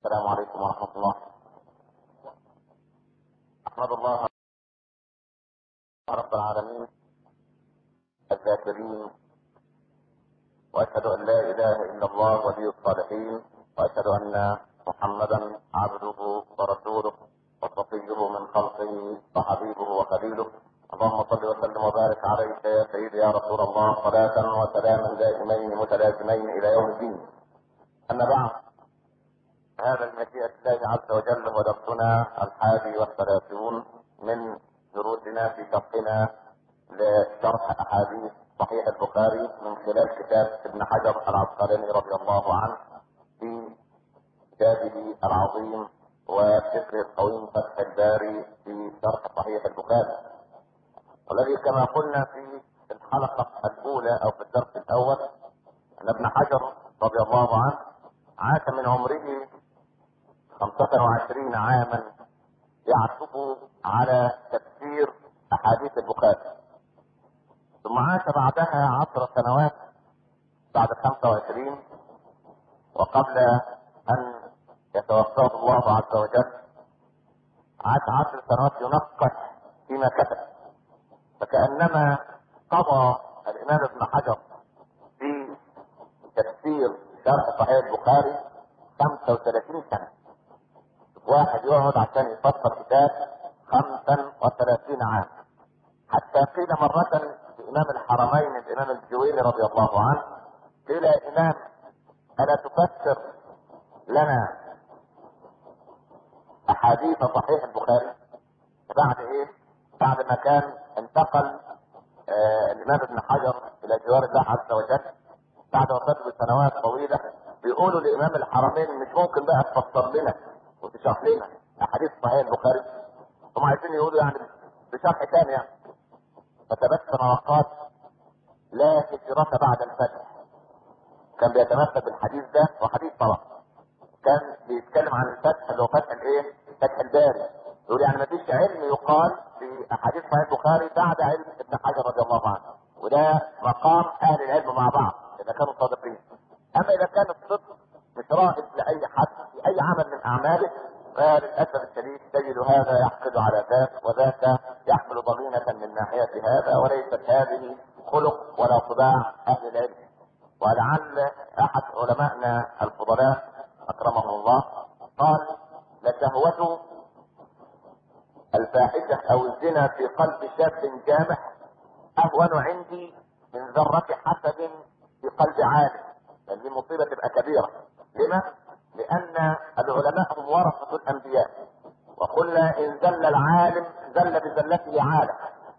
السلام عليكم ورحمة الله أحمد الله رب العالمين الذاكرين وأشهد أن لا إله إلا الله ولي الصالحين وأشهد أن محمدا عبده ورسوله وصفيه من خلقه وحبيبه وخليله اللهم صل وسلم وبارك عليك يا سيدي يا رسول الله صلاة وسلاما دائمين متلازمين إلى يوم الدين أما بعد هذا المشيئة الله عز وجل هو درسنا الحادي والثلاثون من دروسنا في شرحنا لشرح أحاديث صحيح البخاري من خلال كتاب ابن حجر العسقلاني رضي الله عنه في كتابه العظيم وفكر القويم فتح الباري في شرح صحيح البخاري والذي كما قلنا في الحلقة الأولى أو في الدرس الأول أن ابن حجر رضي الله عنه عاش من عمره خمسة وعشرين عاما يعكف على تفسير أحاديث البخاري ثم عاش بعدها عشر سنوات بعد خمسة وعشرين وقبل أن يتوفاه الله عز وجل عاش عشر سنوات ينقش فيما كتب فكأنما قضى الإمام ابن حجر في تفسير شرح صحيح البخاري 35 سنة واحد يقعد عشان يفسر كتاب 35 عام حتى قيل مرة لإمام الحرمين الإمام الجويني رضي الله عنه قيل يا إمام ألا تفسر لنا أحاديث صحيح البخاري بعد إيه؟ بعد ما كان انتقل آه الإمام ابن حجر إلى جوار الله عز وجل بعد وفاته بسنوات طويلة بيقولوا لإمام الحرمين مش ممكن بقى تفسر لنا وتشرح لنا أحاديث صحيح البخاري هم عايزين يقولوا يعني بشرح ثاني يعني فتبسم وقال لا هجرة بعد الفتح كان بيتمثل بالحديث ده وحديث طبعا كان بيتكلم عن الفتح اللي هو فتح الايه؟ فتح الباري يقول يعني ما فيش علم يقال في احاديث صحيح البخاري بعد علم ابن حجر رضي الله عنه وده مقام اهل العلم مع بعض اذا كانوا صادقين اما اذا كان الصدق مش رائد لاي حد في اي عمل من اعماله فللاسف الشديد تجد هذا يحقد على ذاك وذاك يحمل ضغينة من ناحية هذا وليست هذه خلق ولا طباع اهل العلم ولعل احد علمائنا الفضلاء اكرمهم الله قال لشهوة الفاحشة او الزنا في قلب شاب جامح اهون عندي من ذرة حسد في قلب عالم لان دي مصيبة تبقى كبيرة لما؟ لان العلماء هم ورثة الانبياء وقلنا ان زل العالم زل بزلته عالم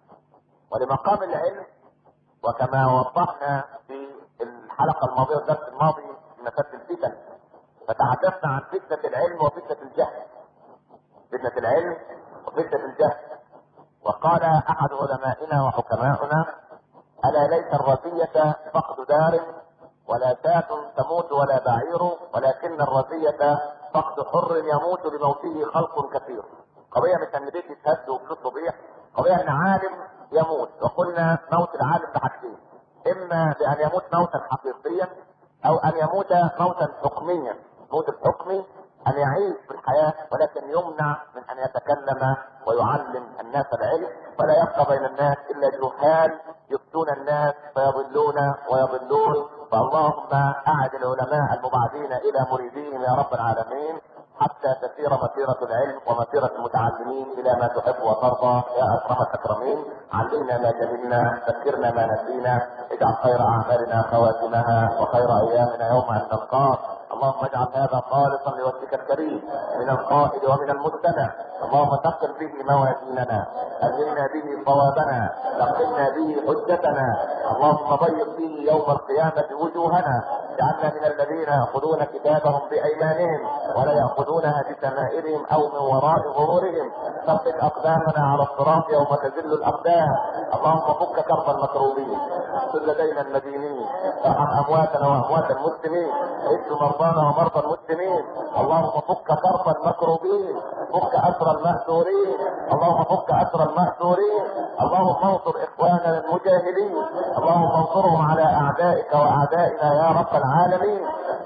ولمقام العلم وكما وضحنا في الحلقة الماضية والدرس الماضي في مسألة الفتن فتحدثنا عن فتنة العلم وفتنة الجهل فتنة العلم وفتنة الجهل وقال احد علمائنا وحكمائنا الا ليس الرزية فقد دار ولا شاة تموت ولا بعير ولكن الرزية فقد حر يموت لموته خلق كثير قضية مش ان بيت يتهد وفلوس تضيع قضية ان عالم يموت وقلنا موت العالم بحاجتين اما بان يموت موتا حقيقيا او ان يموت موتا حكميا الموت الحكمي ان يعيش في الحياة ولكن يمنع من ان يتكلم ويعلم الناس العلم فلا يبقى بين الناس الا جهال يفتون الناس فيضلون ويضلون فاللهم اعد العلماء المبعدين الى مريديهم يا رب العالمين حتى تسير مسيرة العلم ومسيرة المتعلمين إلى ما تحب وترضى يا أكرم الأكرمين علمنا ما جهلنا ذكرنا ما نسينا اجعل خير أعمالنا خواتمها وخير أيامنا يوم أن نلقاك اللهم اجعل هذا خالصا لوجهك الكريم من القائل ومن المستمع اللهم ثقل به موازيننا أهلنا به صوابنا لقنا به حجتنا اللهم ضيق به يوم القيامة وجوهنا جعلنا من الذين يأخذون كتابهم بأيمانهم ولا يأخذونها بشمائلهم أو من وراء ظهورهم ثبت أقدامنا على الصراط يوم تزل الأقدام اللهم فك كرب المكروبين كل دين المدينين ارحم أمواتنا وأموات المسلمين اشف مرضانا ومرضى المسلمين اللهم فك كرب المكروبين فك أسر المأسورين اللهم فك أسر المأسورين اللهم انصر إخواننا المجاهدين اللهم انصرهم على أعدائك وأعدائنا يا رب العالمين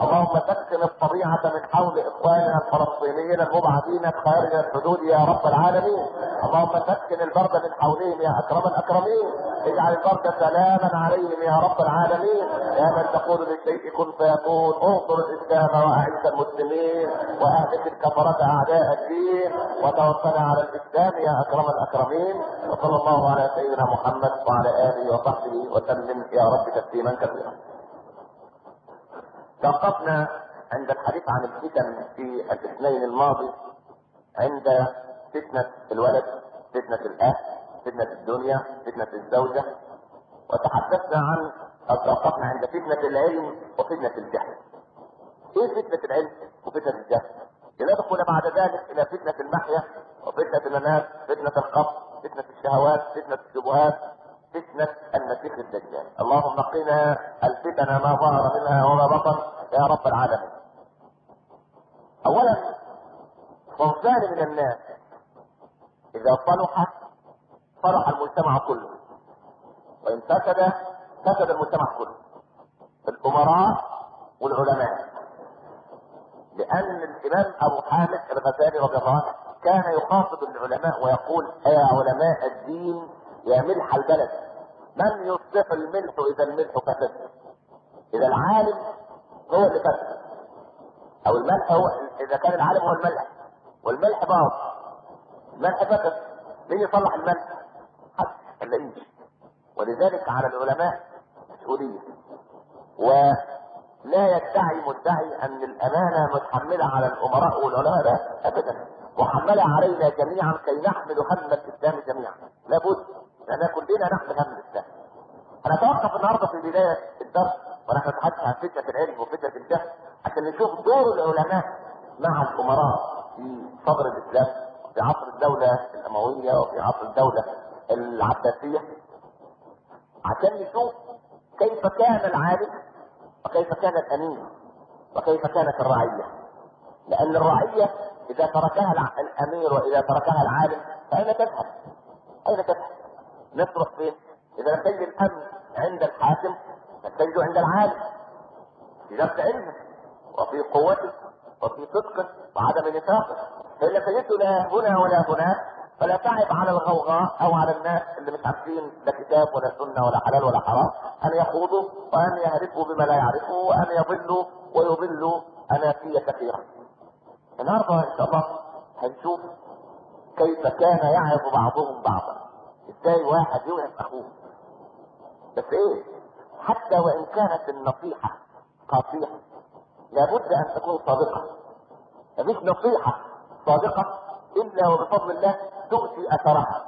اللهم سكن الطبيعة من حول اخواننا الفلسطينيين المبعدين خارج الحدود يا رب العالمين اللهم سكن البرد من حولهم يا اكرم الاكرمين اجعل البرد سلاما عليهم يا رب العالمين يا من تقول للشيء كن فيكون انصر الاسلام واعز المسلمين واهلك الكفرة اعداء الدين وتوفنا على الاسلام يا اكرم الاكرمين وصلى الله على سيدنا محمد وعلى اله وصحبه وسلم يا رب تسليما كثيرا توقفنا عند الحديث عن الفتن في الاثنين الماضي عند فتنة الولد فتنة الأهل فتنة الدنيا فتنة الزوجة وتحدثنا عن أو توقفنا عند فتنة العلم وفتنة الجهل ايه فتنة العلم وفتنة الجهل لندخل بعد ذلك الى فتنة المحيا وفتنة الممات فتنة القبر فتنة الشهوات فتنة الشبهات فتنة المسيح الدجال اللهم قنا الفتن ما ظهر منها وما بطن يا رب العالمين اولا صنفان من الناس اذا صلح صلح المجتمع كله وان فسد فسد المجتمع كله الامراء والعلماء لان الامام ابو حامد الغزالي رضي الله عنه كان يخاطب العلماء ويقول يا علماء الدين يا ملح البلد من يصلح الملح اذا الملح فسد اذا العالم هو اللي فسد او الملح هو اذا كان العالم هو الملح والملح باظ الملح فسد مين يصلح الملح؟ حد الا انت ولذلك على العلماء مسؤوليه ولا يدعي مدعي ان الامانه متحمله على الامراء والعلماء لا ابدا محمله علينا جميعا كي نحمل هم الاسلام جميعا لابد لان كلنا نحمل هم الاسلام هنتوقف النهارده في بدايه الدرس ونحن نتحدث عن فتنه العلم وفتنه الجهل عشان نشوف دور العلماء مع الامراء في صدر الاسلام في عصر الدوله الامويه وفي عصر الدوله العباسيه عشان نشوف كيف كان العالم وكيف كان الامين وكيف كانت الرعيه لان الرعيه اذا تركها الامير واذا تركها العالم فاين تذهب؟ اين تذهب؟ نصرف فين؟ اذا نتجد الامن عند الحاكم نتجده عند العالم في نفس علمه وفي قوته وفي صدقه وعدم نفاقه فإن تجده لا هنا ولا هناك فلا تعب على الغوغاء او على الناس اللي مش عارفين لا كتاب ولا سنه ولا حلال ولا حرام ان يخوضوا وان يهرفوا بما لا يعرفوا وان يضلوا ويضلوا اناسيه كثيره. النهارده ان شاء الله هنشوف كيف كان يعظ بعضهم بعضا. ازاي واحد يوعظ اخوه. بس ايه؟ حتى وان كانت النصيحه قاطعه لابد ان تكون صادقه. مفيش نصيحه صادقه الا وبفضل الله تؤتي اثرها.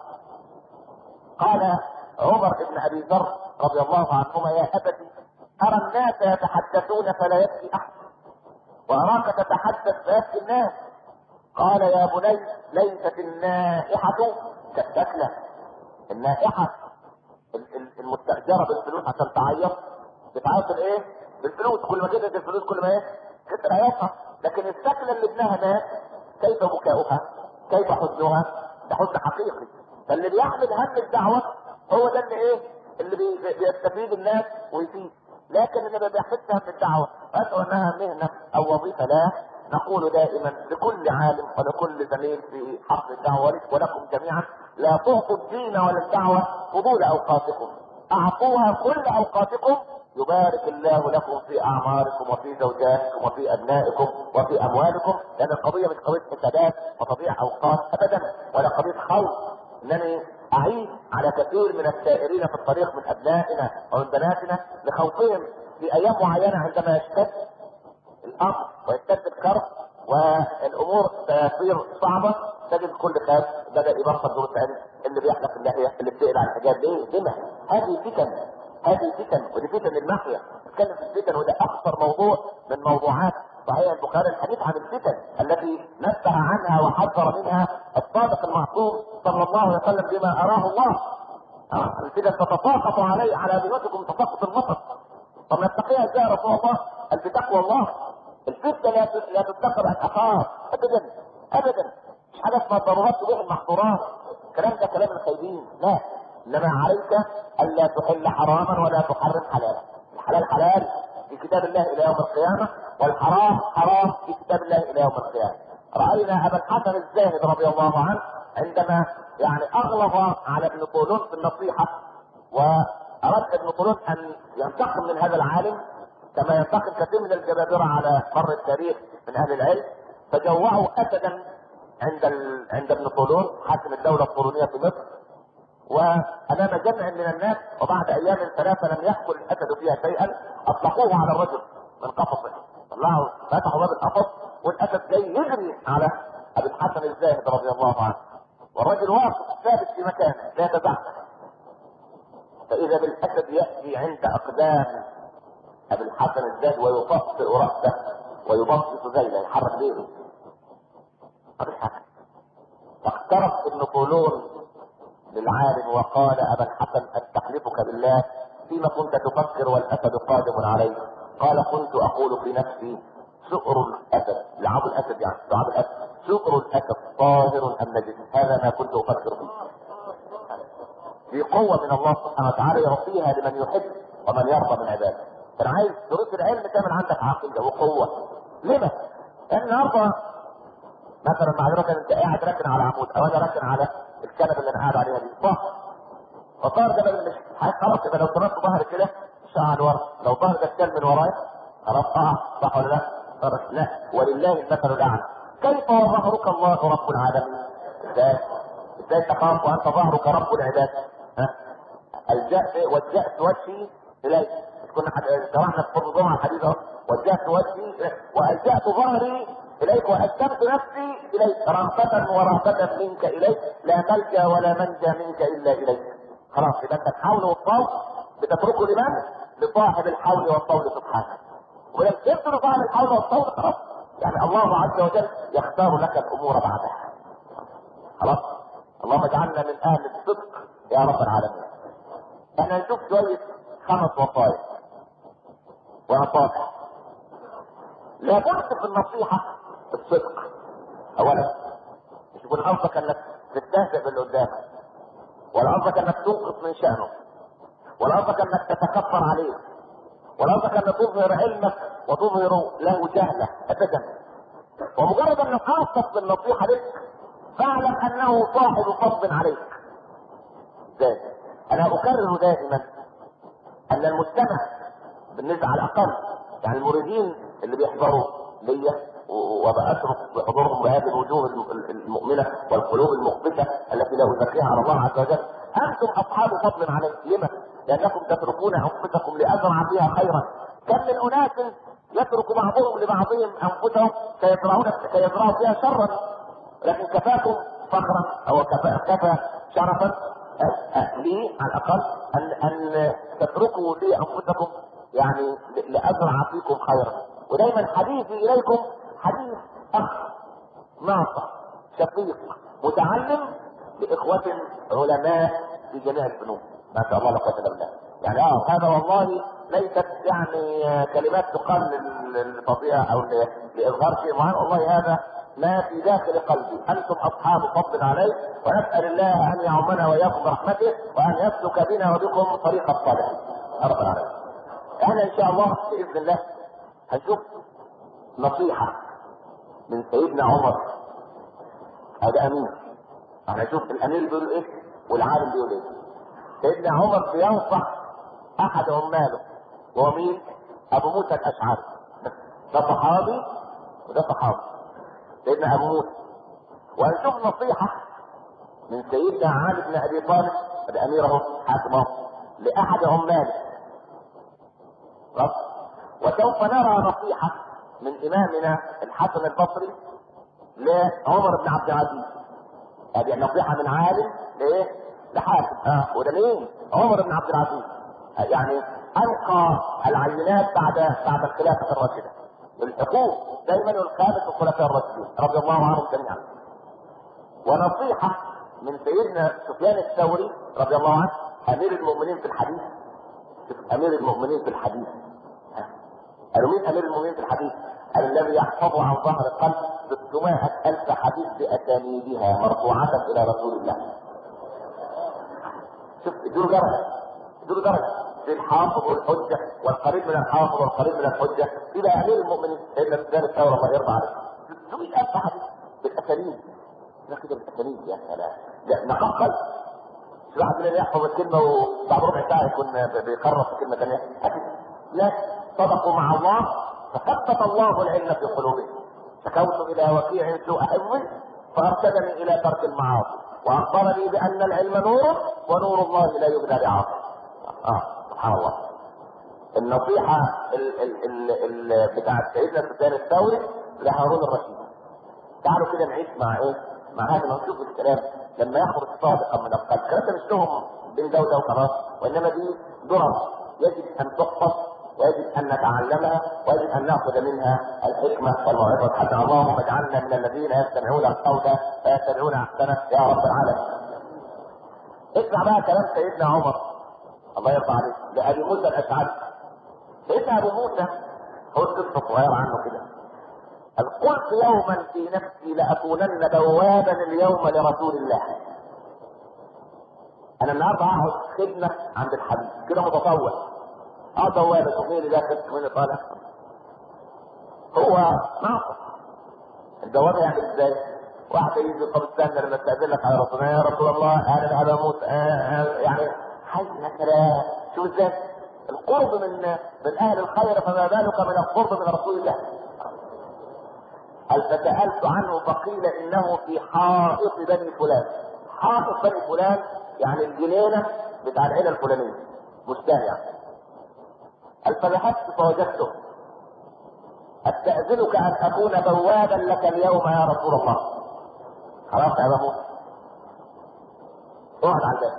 قال عمر بن ابي ذر رضي الله عنهما يا ابتي ارى الناس يتحدثون فلا يبكي احد واراك تتحدث فيبكي الناس قال يا بني ليست النائحة كالسكلة النائحة المستأجرة بالفلوس عشان تعيط بتعيط الايه؟ بالفلوس كل ما كترت الفلوس كل ما ايه؟ كتر عيطها لكن السكلة اللي ابنها مات كيف بكاؤها؟ كيف حزنها؟ ده حزن حقيقي فاللي بيحمل هم الدعوة هو ده اللي ايه؟ اللي بي بيستفيد الناس ويفيد لكن اللي ما بيحملش هم الدعوة ويدعو انها مهنة او وظيفة لا نقول دائما لكل عالم ولكل زميل في حق الدعوة ولكم جميعا لا تعطوا الدين ولا الدعوة فضول اوقاتكم اعطوها كل اوقاتكم يبارك الله لكم في اعماركم وفي زوجاتكم وفي ابنائكم وفي اموالكم لان القضيه مش قضيه حسابات وتضيع اوقات ابدا ولا قضيه خوف انني اعيب على كثير من السائرين في الطريق من ابنائنا ومن بناتنا لخوفهم في ايام معينه عندما يشتد الامر ويشتد الكرب والامور تصير صعبه تجد كل خاف بدا يبطل دروس علم اللي بيحلق اللحيه اللي بتقلع الحجاب ليه؟ لما؟ هذه فتن هذه فتن ودي فتن المحيا نتكلم في الفتن وده اخطر موضوع من موضوعات صحيح البخاري الحديث عن الفتن التي نبه عنها وحذر منها الصادق المعصوم صلى الله عليه وسلم بما اراه الله آه الفتن تتساقط علي على ذمتكم تساقط المطر طب نتقيها ازاي يا رسول الله؟ قال بتقوى الله الفتنه لا لا تتخذ الاثار ابدا ابدا مش حاجه اسمها الضرورات تبيح المحظورات الكلام ده كلام الخايبين لا انما عليك الا تحل حراما ولا تحرم حلالا الحلال حلال في كتاب الله الى يوم القيامه والحرام حرام في كتاب الله الى يوم القيامه راينا ابا الحسن الزاهد رضي الله عنه عندما يعني اغلظ على ابن طولون في النصيحه واراد ابن طولون ان ينتقم من هذا العالم كما ينتقم كثير من الجبابره على مر التاريخ من اهل العلم فجوعوا اسدا عند ال... عند ابن طولون حاكم الدوله الطولونيه في مصر وامام جمع من الناس وبعد ايام ثلاثه لم ياكل الاسد فيها شيئا اطلقوه على الرجل من قفصه طلعوا فتحوا باب القفص والاسد جاي يجري على ابي الحسن الزاهد رضي الله عنه والرجل واقف ثابت في مكانه لا يتزحزح فاذا بالاسد ياتي عند اقدام ابي الحسن الزاهد ويطفئ راسه ويبسط ذيله يحرك بيده ابي الحسن فاقترب ابن طولون للعالم وقال ابا الحسن استحلفك بالله فيما كنت تفكر والاسد قادم عليك قال كنت اقول في نفسي سؤر الاسد لعاب الاسد يعني لعاب الاسد سؤر الاسد طاهر ام نجس هذا ما كنت افكر فيه في قوة من الله سبحانه وتعالى يعطيها لمن يحب ومن يرضى من عباده. أنا عايز دروس العلم تعمل عندك عقيدة وقوة. لما؟ لأن النهارده مثلا معذرة انت قاعد راكن على عمود او انا راكن على الكنبه اللي انا قاعد عليها دي صح فطار ده بدل مش خلاص يبقى لو طرفت ظهري كده مش قاعد ورا لو ظهري ده اتكل من ورايا خلاص اه صح ولا لا؟ طرف لا ولله المثل الاعلى كيف وظهرك الله رب العالمين؟ ازاي؟ ازاي تخاف وانت ظهرك رب العباد؟ ها؟ الجأت وجهت وجهي اليك كنا شرحنا في الجمعه الحديث اهو وجهت وجهي والجأت ظهري اليك واسلمت نفسي اليك رهبة ورهبة منك اليك لا ملجا ولا منجا منك الا اليك خلاص يبقى انت الحول والطول بتتركه لمن؟ لصاحب الحول والطول سبحانه ولما تبذل صاحب الحول والطول خلاص يعني الله عز وجل يختار لك الامور بعدها خلاص اللهم اجعلنا من اهل الصدق يا رب العالمين احنا نشوف شويه خمس وصايا ونصائح لابد في النصيحه الصدق اولا مش يكون قصدك انك تستهزئ باللي قدامك ولا قصدك انك تنقص من شانه ولا قصدك انك تتكبر عليه ولا قصدك انك تظهر علمك وتظهر له جهله ابدا ومجرد ان خاصك بالنصيحه لك فاعلم انه صاحب فضل عليك ازاي انا اكرر دائما ان المجتمع بالنسبه على الاقل يعني المريدين اللي بيحضروا ليا وبأترك بحضورهم بهذه الوجوه المؤمنة والقلوب المخبتة التي لا أزكيها على الله عز وجل أنتم أصحاب فضل عليه لما؟ لأنكم تتركون أنفسكم لأزرع فيها خيرا كم من أناس يترك بعضهم لبعضهم أنفسهم سيزرعون سيزرعوا فيها شرا لكن كفاكم فخرا أو كفى, كفى شرفا لي على الأقل أن أن تتركوا لي أنفسكم يعني لأزرع فيكم خيرا ودايما حديثي إليكم حديث اخ ناصح شقيق متعلم لاخوة علماء في جميع الفنون ما شاء الله لا قوة الا بالله يعني اه هذا والله ليست يعني كلمات تقال للفضيحة او لاظهار شيء معين والله هذا ما في داخل قلبي انتم اصحاب فضل عليه ونسال الله ان يعمنا واياكم برحمته وان يسلك بنا وبكم طريق الصالحين رب العالمين احنا ان شاء الله باذن الله هنشوف نصيحة من سيدنا عمر هذا امير احنا نشوف الامير بيقول ايه والعالم بيقول ايه سيدنا عمر بينصح احد عماله وهو مين ابو موسى الاشعري ده صحابي وده صحابي سيدنا ابو موسى وهنشوف نصيحة من سيدنا علي بن ابي طالب ده امير اهو حاكم اهو لاحد عماله وسوف نرى نصيحة من امامنا الحسن البصري لعمر بن عبد العزيز هذه نصيحة من عالم لايه؟ لحاكم اه وده مين؟ عمر بن عبد العزيز آه يعني القى العينات بعد بعد الخلافة الراشدة الحقوق دايما الخامس الخلفاء الراشدين رضي الله عنهم جميعا ونصيحة من سيدنا سفيان الثوري رضي الله عنه امير المؤمنين في الحديث امير المؤمنين في الحديث قالوا مين امير المؤمنين في الحديث؟ قال الذي يحفظ عن ظهر القلب 600 ألف حديث بأسانيدها مرفوعة إلى رسول الله. شوف ادوا درجة ادوا درجة في الحافظ والحجه والقريب من الحافظ والقريب من الحجه الى امير المؤمنين سيدنا سفيان الثوره الله يرضى عليه 600000 حديث بالاسانيد لا كده بالاسانيد يا سلام لا نقل في واحد مننا يحفظ الكلمه وبعد ربع ساعه يكون بيقرر في كلمه ثانيه لا صدقوا مع الله فثبت الله العلم في قلوبهم شكوت الى وكيع سوء حفظي فارشدني الى ترك المعاصي واخبرني بان العلم نور ونور الله لا يبدى بعاصي اه سبحان الله النصيحة ال ال ال ال بتاعت سيدنا سفيان الثوري لهارون الرشيد تعالوا كده نعيش مع ايه؟ مع هذا نشوف الكلام لما يخرج صادقا من القلب، الكلام ده مش لهم بين ده وده وخلاص، وانما دي درر يجب ان تحفظ ويجب ان نتعلمها ويجب ان ناخذ منها الحكمه والموعظه الحسنه، اللهم اجعلنا من الذين يستمعون القول فيتبعون احسنه يا رب العالمين. اسمع بقى كلام سيدنا عمر الله يرضى عليه لابي موسى الاشعري. سيدنا ابو موسى هو قصه صغيره عنه كده. قال قلت يوما في نفسي لاكونن بوابا اليوم لرسول الله. انا النهارده هقعد خدمه عند الحبيب كده متطوع. اه بوابه شوف مين اللي داخل مين اللي طالع. هو ناقص. البوابه يعني ازاي؟ واحد يجي طب استنى لما استاذن لك على رسول الله يا رسول الله انا ابا موسى يعني حي مثلا شوف ازاي؟ القرب من من اهل الخير فما بالك من القرب من رسول الله. قال فسألت عنه فقيل انه في حائط بني فلان حائط بني فلان يعني الجنينة بتاع العيلة الفلانية بستان يعني قال فذهبت فوجدته استأذنك ان اكون بوابا لك اليوم يا رسول الله خلاص يا ابو اقعد على الباب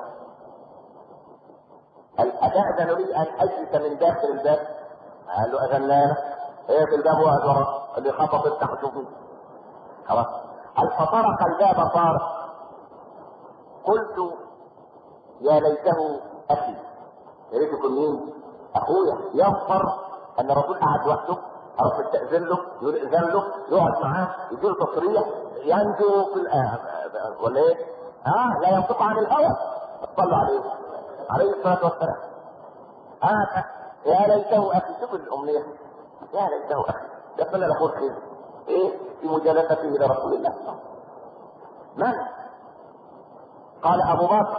قال أتأذن لي أن أجلس من داخل الباب؟ قال له أذن لا ايه في الباب واقعد ورا اللي خبط افتح وشوفه خلاص قال فطرق الباب طارق قلت يا ليته اخي يا ريت يكون مين؟ اخويا يغفر ان الرسول قعد لوحده اروح استاذن له يقول اذن له يقعد معاه يديله تصريح ينجو في الآن ولا ايه؟ ها لا ينطق عن الهوى صلوا عليه عليه الصلاه والسلام آه يا ليته اخي شوف الامنيه يا ليته اخي يقبل له خير ايه في مجالسته لرسول الله من قال ابو بكر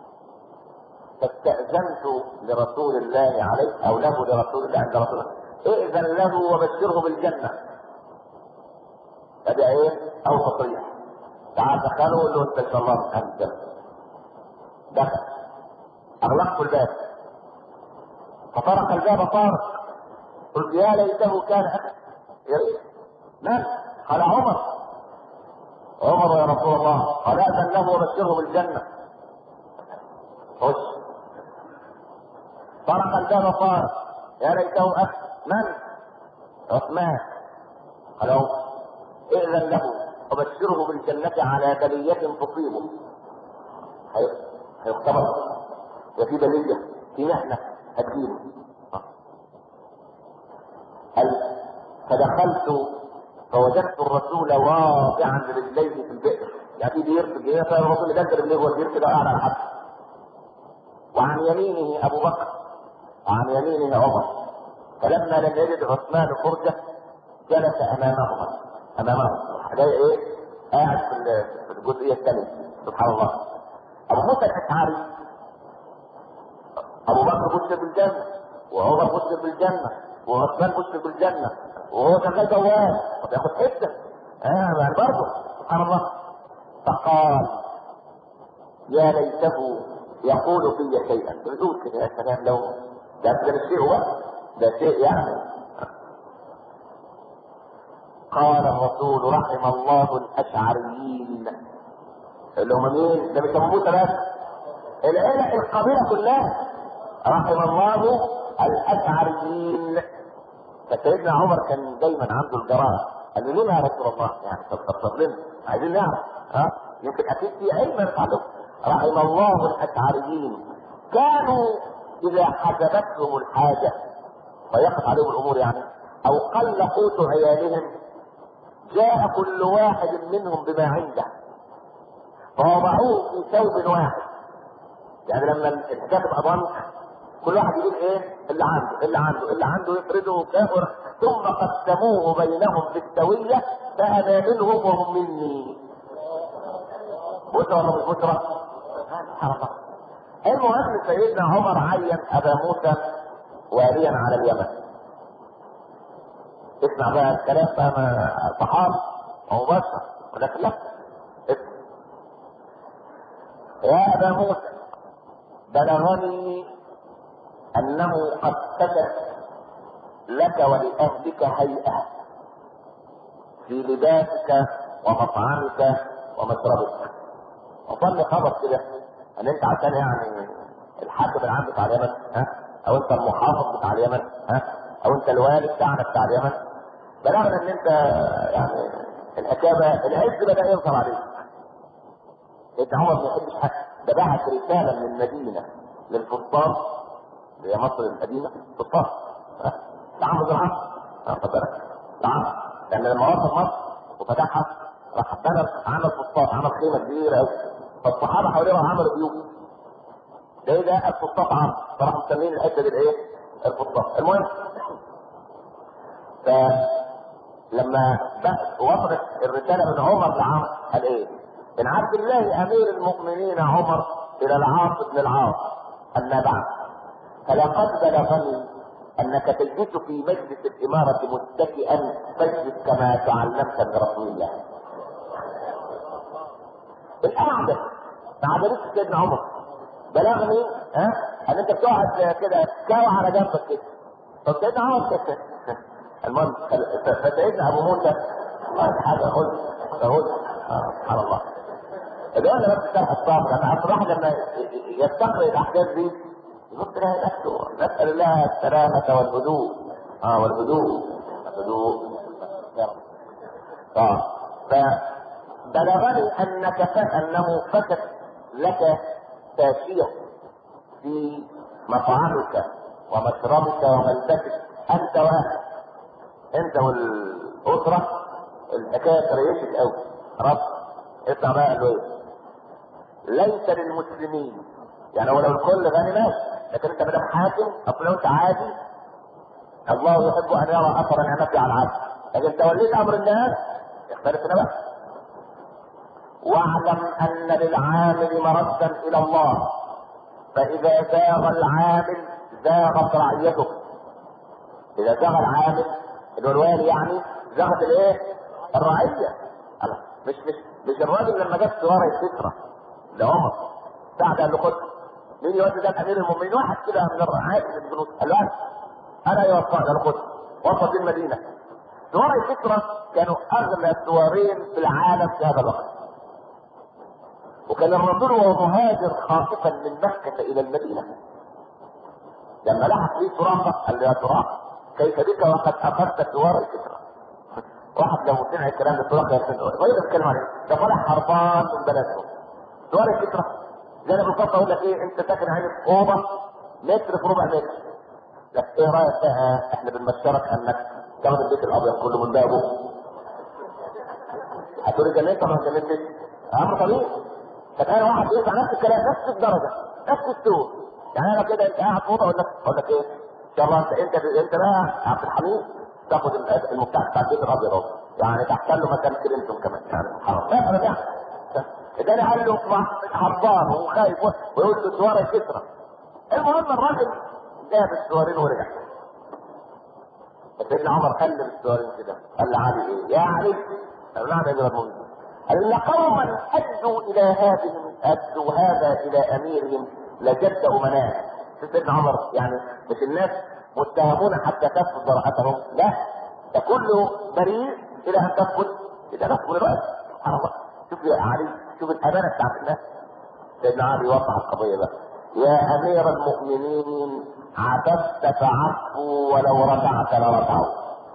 فاستأذنت لرسول الله عليه او له لرسول الله عند رسول الله ائذن له وبشره بالجنة هذا ايه او تصريح تعال دخله وقول له انت ان شاء الله من اهل الجنة دخل اغلقت الباب فطرق الباب طارق قلت يا ليته كان اخي يا ريت من؟ قال عمر عمر يا رسول الله قال اذن له وبشره بالجنه خش طرق الباب طارق يا ليته اخ من؟ عثمان قال ائذن له وبشره بالجنة على بلية تصيبه هيختبر وفي بلية في محنة هتجيله قال فدخلت فوجدت الرسول واضعا رجليه في البئر يعني في بير في الجنينه فالرسول نزل رجليه جوه البير كده قاعد على الحبل وعن يمينه ابو بكر وعن يمينه عمر فلما لم يجد عثمان فرجه جلس امامهما امامهم جاي ايه قاعد في الجزئيه الثانيه سبحان الله ابو موسى الاشعري ابو بكر بشر بالجنه وعمر بشر بالجنه وعثمان بشر بالجنه وهو شغال جوال طب ياخد حته اه يعني برضه سبحان الله فقال يا ليته يقول في شيئا بتقول كده يا سلام لو ده ده مش شيء هو ده شيء يعني قال الرسول رحم الله الاشعريين اللي هم مين؟ ده مش ابو موسى بس العيله القبيله كلها رحم الله الاشعريين فسيدنا عمر كان دايما عنده الجرأة قال له ليه يا رسول الله؟ يعني طب لنا عايزين نعرف ها يمكن اكيد في علم ينفعهم رحم الله الاشعريين كانوا اذا حجبتهم الحاجه ويقف عليهم الامور يعني او قل قوت عيالهم جاء كل واحد منهم بما عنده فوضعوه في ثوب واحد يعني لما الحجاب تبقى ضنك كل واحد يقول ايه اللي عنده اللي عنده اللي عنده يفرده وبتاع ثم قسموه بينهم بالسويه فانا منهم وهم مني بشرى ولا مش بشرى؟ سبحان الله المهم سيدنا عمر عين ابا موسى واليا على اليمن اسمع بقى الكلام بقى ما صحابي هو بشر ولكن لا اسمع يا ابا موسى بلغني انه قد سكت لك ولاهلك هيئه في لباسك ومطعمك ومشربك وصلي خبر كده ان انت عشان يعني الحاكم العام بتاع اليمن ها او انت المحافظ بتاع اليمن ها او انت الوالي بتاعنا بتاع اليمن بلغنا ان انت يعني الحكايه العز بدا يظهر عليك انت عمر ما يحبش حد ده بعت رساله من المدينه للفسطاط اللي هي مصر القديمه فسطاط لعمرو بن العاص خد بالك لعمرو لان لما وصل مصر وفتحها راح بنى عمل فسطاط عمل خيمه كبيره قوي فالصحابه حواليه عملوا بيوت ده ايه ده الفسطاط عمرو فراحوا مسمين الحته دي الايه؟ الفسطاط المهم فلما وصلت الرساله من عمر لعمرو قال ايه؟ من عبد الله امير المؤمنين عمر الى العاص بن العاص اما بعد فلقد بلغني انك تجلس في مجلس الاماره متكئا فاجلس كما تعلمت من رسول الله. القعده ما عجبتش سيدنا عمر بلغني ها ان انت بتقعد كده كاوى على جنبك كده طب سيدنا عمر كده المهم فسيدنا ابو موسى حاجه خذ خذ سبحان الله الوقت بس شرح الصبر انا الواحد لما يستقرئ الاحداث دي يبص لها نفسه نسال الله السلامه والهدوء اه والهدوء الهدوء اه فبلغني انك انه فسد لك تاشير في مطعمك ومشربك وملبسك انت واحد انت والاسره الحكايه تريشت قوي رب اسمع بقى قال له ايه ليس للمسلمين يعني هو لو الكل غني ماشي لكن انت مدام حاكم اصل لو انت عادي الله يحب ان يرى اثر نعمته على العبد لكن توليت امر الناس يختلف نفسك واعلم ان للعامل مردا الى الله فاذا زاغ العامل زاغت رعيته اذا زاغ العامل اللي هو الوالي يعني زاغت الايه؟ الرعيه الله مش مش مش الراجل لما جاب سواره الستره لعمر سعد قال له خد مين يودي ده امير المؤمنين واحد كده من الرعاة من الجنود قال له انا ايها القائد قال له خد وصل دي المدينه سوار الستره كانوا اغلى سوارين في العالم في هذا الوقت وكان الرسول وهو مهاجر خاطفا من مكه الى المدينه لما لحق فيه سراقه قال له يا سراقه كيف بك وقد اخذت سوار الستره واحد لو سمع الكلام ده سراقه يرسل غير الكلمه عليه ده طلع حربان من بلدهم سؤال الفكرة زي انا بالظبط اقول لك ايه انت ساكن عندي في اوضه متر في ربع متر لك ايه رايك بقى احنا بنبشرك انك تاخد البيت الابيض كله من بابه هتقول جننت ولا ما جننتش؟ امر طبيعي تخيل واحد يرفع نفس الكلام نفس الدرجه نفس السوق يعني انا كده انت قاعد في اوضه اقول لك اقول لك ايه؟ ان شاء الله انت انت انت بقى عبد الحميد تاخد المفتاح بتاع البيت الابيض اهو يعني تحتل له مكان كريمتون كمان يعني سبحان الله لا ده انا قال له حربان وخايف ويقول له سواره كسرى المهم الراجل جاب السوارين ورجع سيدنا عمر قلب السوارين كده قال لعلي ايه يا علي قال نعم يا امير المؤمنين قال قوما ادوا الى هذه ادوا هذا الى اميرهم لجد امناء سيدنا عمر يعني مش الناس متهمون حتى تثبت براءتهم لا ده كله بريء الى ان تثبت الى نفس الوقت سبحان الله شوف يا علي شوف الامانه بتاعت الناس سيدنا علي وضح القضيه بقى يا امير المؤمنين عبدت فعفوا ولو رجعت لرجعوا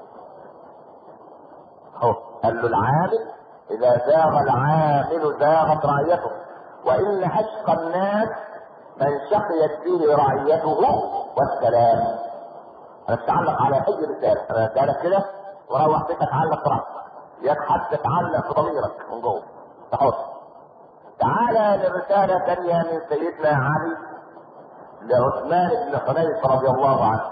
اهو قال له العامل اذا زاغ العامل زاغت رعيته وان اشقى الناس من شقيت به رعيته والسلام انا بتعلق على اي رساله انا رسالك كده وروح بيتك علق راسك ياك حد تتعلق في ضميرك من جوه تحط تعالى لرسالة ثانية من سيدنا علي لعثمان بن حنيف رضي الله عنه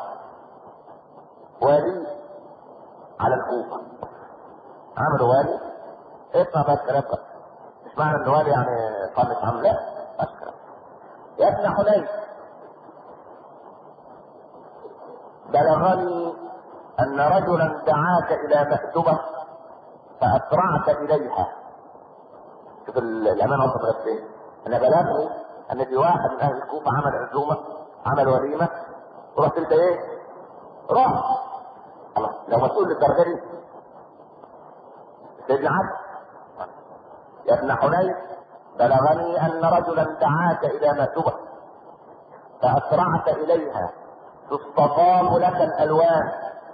والي على الكوفة عملوا والي اسمع بس كلام مش معنى ان والي يعني قامت عام لا بس كلام يا ابن حنيف بلغني ان رجلا دعاك الى مأدبة فاسرعت اليها شوف الامانه وصلت لغايه فين انا بلغني ان في واحد من اهل الكوفه عمل عزومه عمل وليمه ورحت انت ايه؟ رحت الله لو مسؤول للدرجه دي سيدنا علي يا ابن حنين بلغني ان رجلا دعاك الى مأدبة فاسرعت اليها تستطال لك الالوان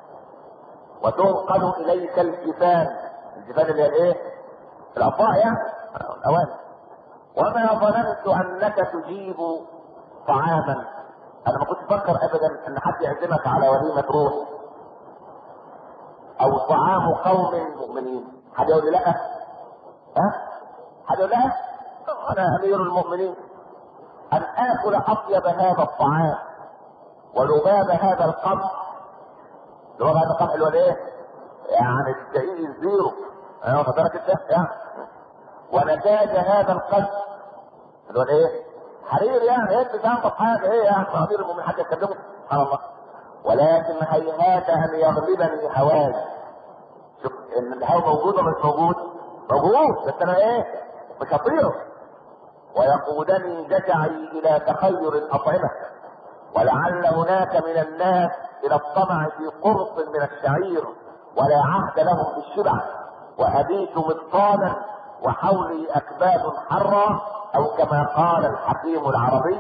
وتنقل اليك الجفان الجفان اللي هي الايه؟ الاطفاء يعني الاوان وما ظننت انك تجيب طعاما انا ما كنت افكر ابدا ان حد يعزمك على وليمه روح او طعام قوم مؤمنين حد يقول لي لا ها حد يقول لا انا امير المؤمنين ان اكل اطيب هذا الطعام ولباب هذا القمح لباب هذا القمح اللي هو ايه؟ يعني الدقيق الزيرو انا واخد بالك انت يعني ونتاج هذا القلب اللي هو ايه؟ حرير يعني انت تعمل حاجه ايه يعني امير المؤمنين حد يكلمه سبحان الله ولكن هيهات ان يغلبني هواي شوف ان الهوى موجود ولا مش موجود؟ موجود بس انا ايه؟ مش هطيره ويقودني جشعي الى تخير الاطعمه ولعل هناك من الناس الى الطمع في قرص من الشعير ولا عهد لهم بالشبع وابيت مطالا وحولي اكباد حرة او كما قال الحكيم العربي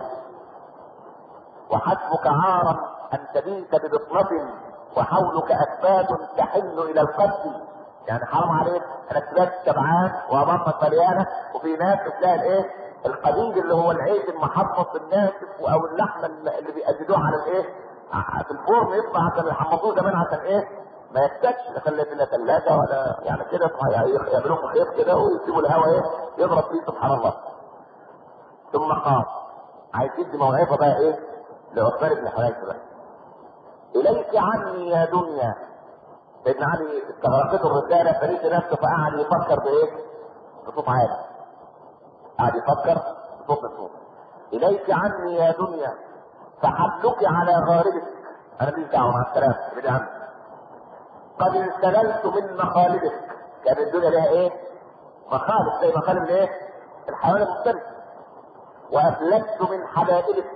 وحسبك عارا ان تبيت ببطنة وحولك اكباد تحن الى القتل يعني حرام عليك انك تبات شبعان وبطنك مليانه وفي ناس تلاقي الايه القديد اللي هو العيش المحمص الناشف او اللحمه اللي بيأجدوه على الايه في الفرن يطلع عشان يحمصوه كمان عشان ايه ما يحتاجش لا خلي لا ثلاجه ولا يعني كده يعملوا في خيط كده ويسيبوا الهواء ايه يضرب فيه سبحان الله ثم قال عايز تدي موعظه بقى ايه لعثمان بن حنيفه بقى اليك عني يا دنيا سيدنا علي استغرقته الرساله فريق نفسه فقعد يفكر بايه؟ بصوت عالي قعد يفكر بصوت الصوت اليك عني يا دنيا فحبلك على غاربك انا ماليش دعوه مع السلامه ابعد عني قد انسللت من مخالبك كان الدنيا لها ايه؟ مخالب زي مخالب الايه؟ الحيوان المختلف وافلت من حبائلك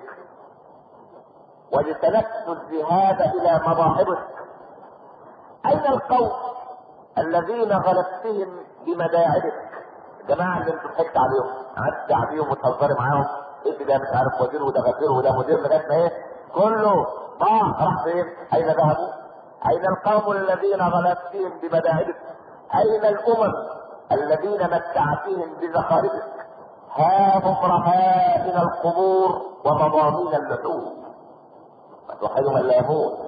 واجتنبت الذهاب الى مضاحبك اين القوم الذين غلبتهم بمداعبك الجماعه اللي انت ضحكت عليهم قعدت عليهم وتهزري معاهم ايه ده مش عارف وزير وده غفير وده مدير لغايه ما ايه كله ضاع راح فين؟ اين ذهبوا؟ اين القوم الذين غلبتهم بمداعبك؟ اين الامم الذين متعتهم بزخارفك؟ ها هم رهائن القبور ومضامين اللحوم وحي من لا يموت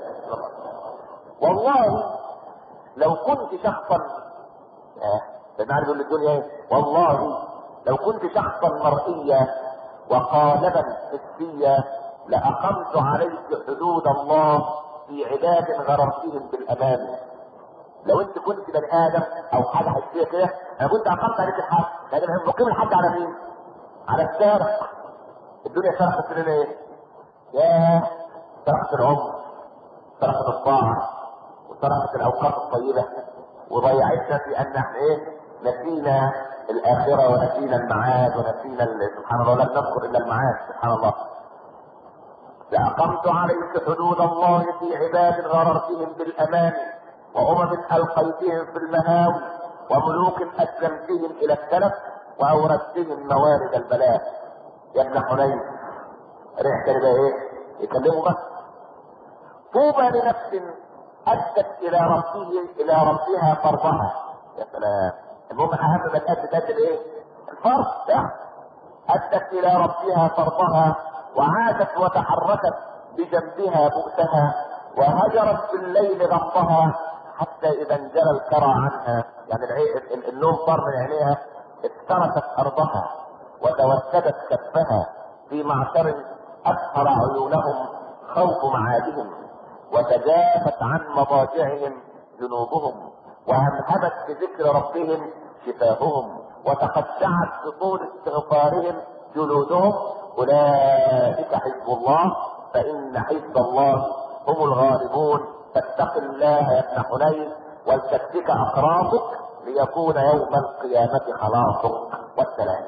والله لو كنت شخصا سيدنا علي بيقول للدنيا ايه؟ والله لو كنت شخصا مرئيا وقالبا حسيا لاقمت عليك حدود الله في عباد غررتهم بالامان لو انت كنت بني ادم او حاجه حسيه كده انا كنت اقمت عليك الحد لكن احنا بنقيم الحد على مين؟ على السارق الدنيا سرقت لنا ايه؟ ياه سرقت العمر سرقت الطاعه وسرقت الاوقات الطيبه وضيعتنا في ان احنا ايه؟ نسينا الاخره ونسينا المعاد ونسينا سبحان الله لم نذكر الا المعاد سبحان الله لأقمت عليك حدود الله في عباد غررتهم بالأمان وأمم ألقيتهم في المهاوي وملوك أسلمتهم إلى السلف وأوردتهم موارد البلاء يا ابن حنين ريح كده إيه؟ يكلموا بس طوبى لنفس أدت إلى ربه إلى ربها فرضها يا سلام المهم أهم من أدت أدت إيه؟ الفرض ده أدت إلى ربها فرضها وعادت وتحركت بجنبها بؤسها وهجرت في الليل غمضها حتى اذا انجلى الكرى عنها يعني العي... النوم طار من عينيها افترست ارضها وتوسدت كفها في معشر أسهر عيونهم خوف معادهم وتجافت عن مضاجعهم جنوبهم وهمهمت بذكر ربهم شفاههم وتقشعت بطول استغفارهم جلودهم اولئك حزب الله فان حزب الله هم الغالبون فاتق الله يا ابن حنين ولتكفك اقراصك ليكون يوم القيامة خلاصك والسلام.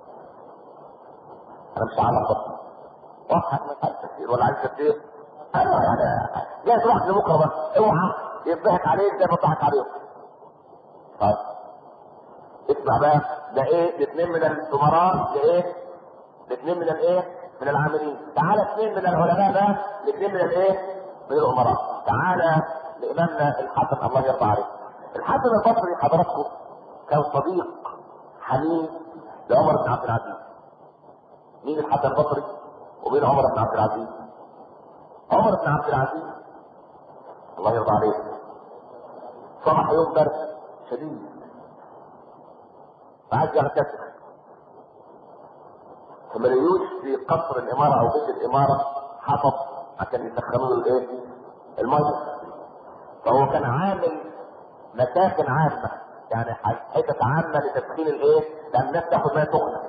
انا مش عارف اخطب. واضحة من التفسير ولا عايز تفسير؟ ايوه يعني جاي تروح لبكره بس اوعى يضحك عليك زي ما ضحك عليهم. طيب اسمع بقى ده ايه الاثنين من الامراء لايه الاثنين من الايه من العاملين تعالى اثنين من العلماء بقى الاثنين من الايه من الامراء تعالى لامامنا الحسن الله يرضى عليه الحسن البصري حضراتكم كان صديق حميد لعمر بن عبد العزيز مين الحسن البصري ومين عمر بن عبد العزيز عمر بن عبد العزيز الله يرضى عليه صبح يوم برد شديد فعايز يغتسل فمليوش في قصر الاماره او بيت الاماره حطب عشان يسخنوا له الايه؟ الميه فهو كان عامل مساكن عامه يعني حتت عامه لتسخين الايه؟ لان الناس تاخد ميه سخنه.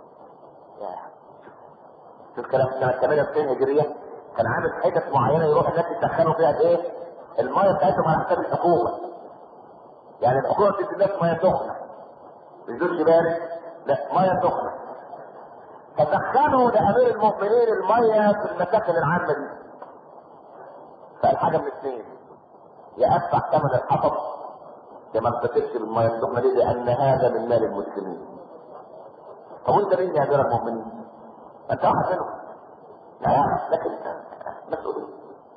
شوف الكلام سنه 98 هجريه كان عامل حتت معينه يروح الناس يسخنوا فيها الايه؟ الميه بتاعتهم على حساب الحكومه. يعني الحكومه بتدي الناس ميه سخنه. مش دول بارد لا ميه سخنه فسخنوا لامير المؤمنين الميه في المساكن العامه دي فقال حاجه من اثنين يا ادفع ثمن الحطب يا ما تفتش بالميه السخنه دي لان هذا من مال المسلمين طب وانت مين يا امير المؤمنين؟ انت واحد منهم لا لكن مسؤوليه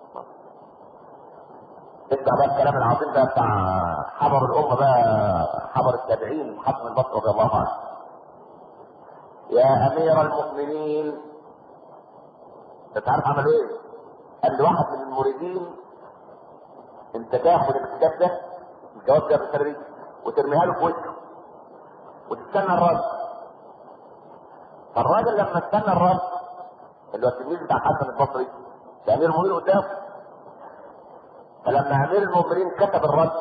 اسمع بقى الكلام العظيم ده بتاع حبر الامه بقى حبر التابعين حسن البصري رضي الله عنه يا امير المؤمنين انت عارف عملوا ايه؟ قال لواحد من المريدين انت تاخد الكتاب ده الجواب ده بالتدريج وترميها له في وشه وتستنى الرد فالراجل لما استنى الرد اللي هو التلميذ بتاع حسن البصري ده امير المؤمنين قدامه فلما امير المؤمنين كتب الرد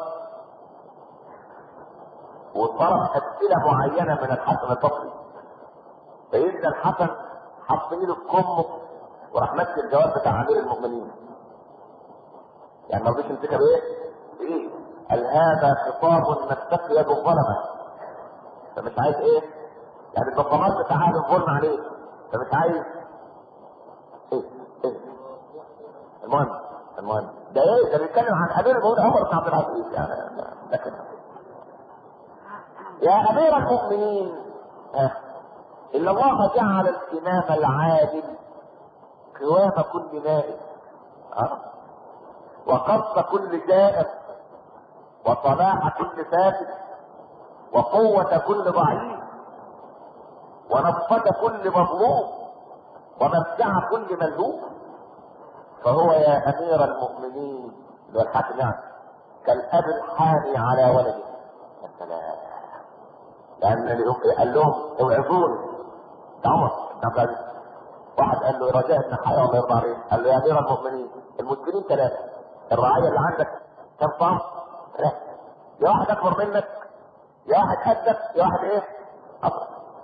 وطرح امثله معينه من الحسن البصري فيبدا الحسن حط ايده في كمه وراح ماسك الجواب بتاع امير المؤمنين يعني ما رضيش يمسكها بايه؟ بايه؟ قال هذا خطاب نستقي يد الظلمه فمش عايز ايه؟ يعني البصمات بتاعها الظلم عليه فمش عايز ايه؟ ايه؟ المهم المهم ده ايه؟ ده بيتكلم عن امير المؤمنين عمر بن عبد العزيز يعني لكن يا امير المؤمنين آه. ان الله جعل الامام العادل قوام كل نائب آه. وقصد كل جائر وصلاح كل فاسد وقوة كل ضعيف ونفض كل مظلوم ومسع كل ملهوف فهو يا امير المؤمنين اللي هو الحاكم يعني كالاب الحامي على ولده يا سلام لان قال لهم اوعظوني ده عمر بن عبد العزيز واحد قال له رجاء ابن حياه الله يرضى عليه قال له يا امير المؤمنين المسلمين ثلاثه الرعايه اللي عندك كم صنف؟ ثلاثه يا واحد اكبر منك يا واحد قدك يا واحد ايه؟ اصغر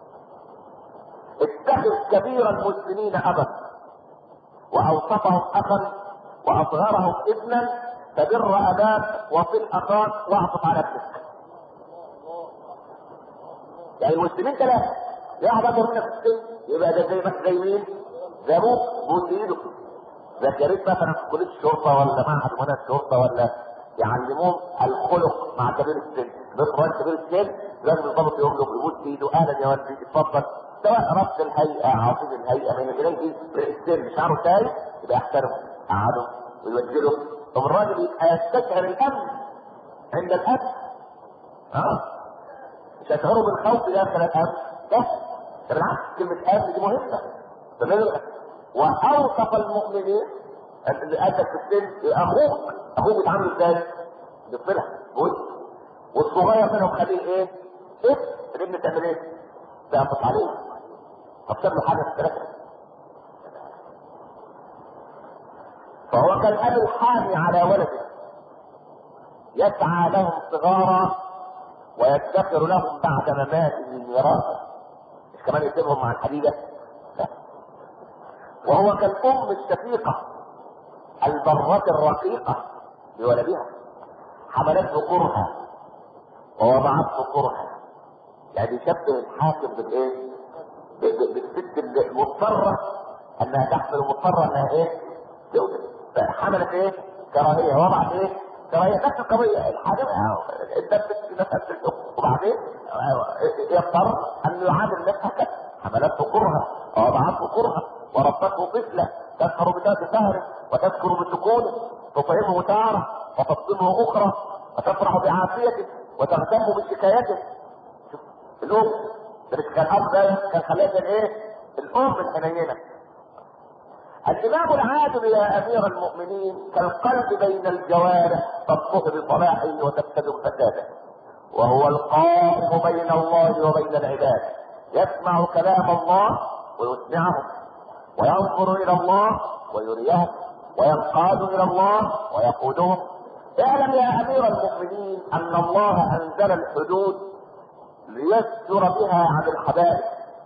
اتخذ كبير المسلمين ابا واوسطهم اخا واصغرهم ابنا فبر اباك وصل اخاك واعطف على ابنك يعني المسلمين ثلاثه يا واحد اكبر منك في السن يبقى ده زي مثلا زي مين؟ زي ابوك بوس ايده ذكرت مثلا في كليه الشرطه ولا معهد امناء الشرطه ولا يعلموهم الخلق مع كبير السن بيطلع كبير السن لازم الضابط يقول له يبوس ايده اهلا يا والدي اتفضل سواء ربط الهيئه عاصم الهيئه من اليه السن شعره تاي يبقى يحترمه قعده ويوجهه طب الراجل يبقى يستشعر الامن عند الامن اه مش هتشعروا بالخوف داخل الامن بس ده بالعكس كلمه امن دي مهمه تمام واوصف المؤمنين اللي قدك في السن اخوك اخوك بيتعامل ازاي؟ بيصلها جزء والصغير منهم خليه ايه؟ ابن الابن تعمل ايه؟ تعطف عليه طب تعمل حاجه في الثلاثه فهو كالاب الحامي على ولده يسعى لهم صغارا ويدخر لهم بعد مماته ميراثا مش كمان يسيبهم مع الحديده لا وهو كالام الشفيقه البرة الرقيقة بولدها حملته كرها ووضعته كرها يعني يشبه الحاكم بالايه؟ ب- ب- بالست المضطرة انها تحمل مضطرة انها ايه؟ تولد فحملت ايه؟ كراهية وضعت ايه؟ كراهية نفس القضية الحاكم اتدبت في نفس الحكم وبعدين يضطر ان يعامل نفسها كده حملته كرها ووضعته كرها وربته طفلة تسهر بذات سهر وتذكر بسكونه تطعمه تارة وتفطمه أخرى وتفرح بعافيته وتهتم بشكايته شوف الأم ده مش كان أب ده كان خليها كان إيه؟ الأم الحنينة الإمام العادل يا أمير المؤمنين كالقلب بين الجوارح تطهر بصلاحه وتبتدر فساده وهو القائم بين الله وبين العباد يسمع كلام الله ويسمعهم وينظر الى الله ويريهم وينقاد الى الله ويقودهم اعلم يا امير المؤمنين ان الله انزل الحدود ليستر بها عن الحبائل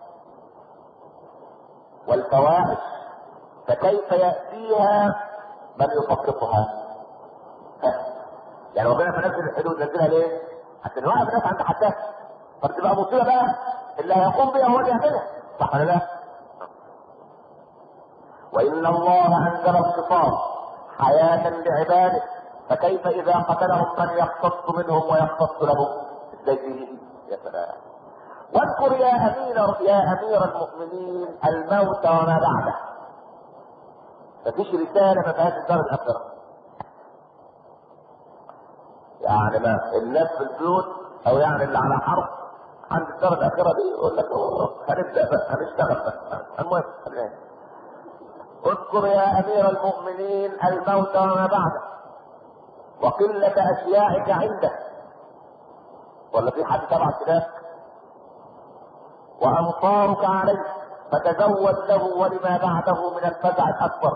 والفواحش فكيف ياتيها من يطبقها يعني ربنا فنزل الحدود نزلها ليه؟ عشان يوقف الناس عند حدها فتبقى مصيبه بقى اللي هيقوم بها هو اللي يعملها صح ولا لا؟ وإن الله أنزل القصاص حياة لعباده فكيف إذا قتلهم من يقتص منهم ويقتص لهم ازاي فيه يا سلام واذكر يا أمير يا أمير المؤمنين الموت وما بعده مفيش رسالة ما فيهاش الدار الآخرة يعني ما الناس في البيوت أو يعني اللي على حرب عند الدار الآخرة دي يقول لك أوه، هنبدأ بقى هنشتغل بقى المهم خلينا اذكر يا امير المؤمنين الموت وما بعده وقلة اشيائك عنده ولا في حد تبع كده وانصارك عليه فتزود له ولما بعده من الفزع الاكبر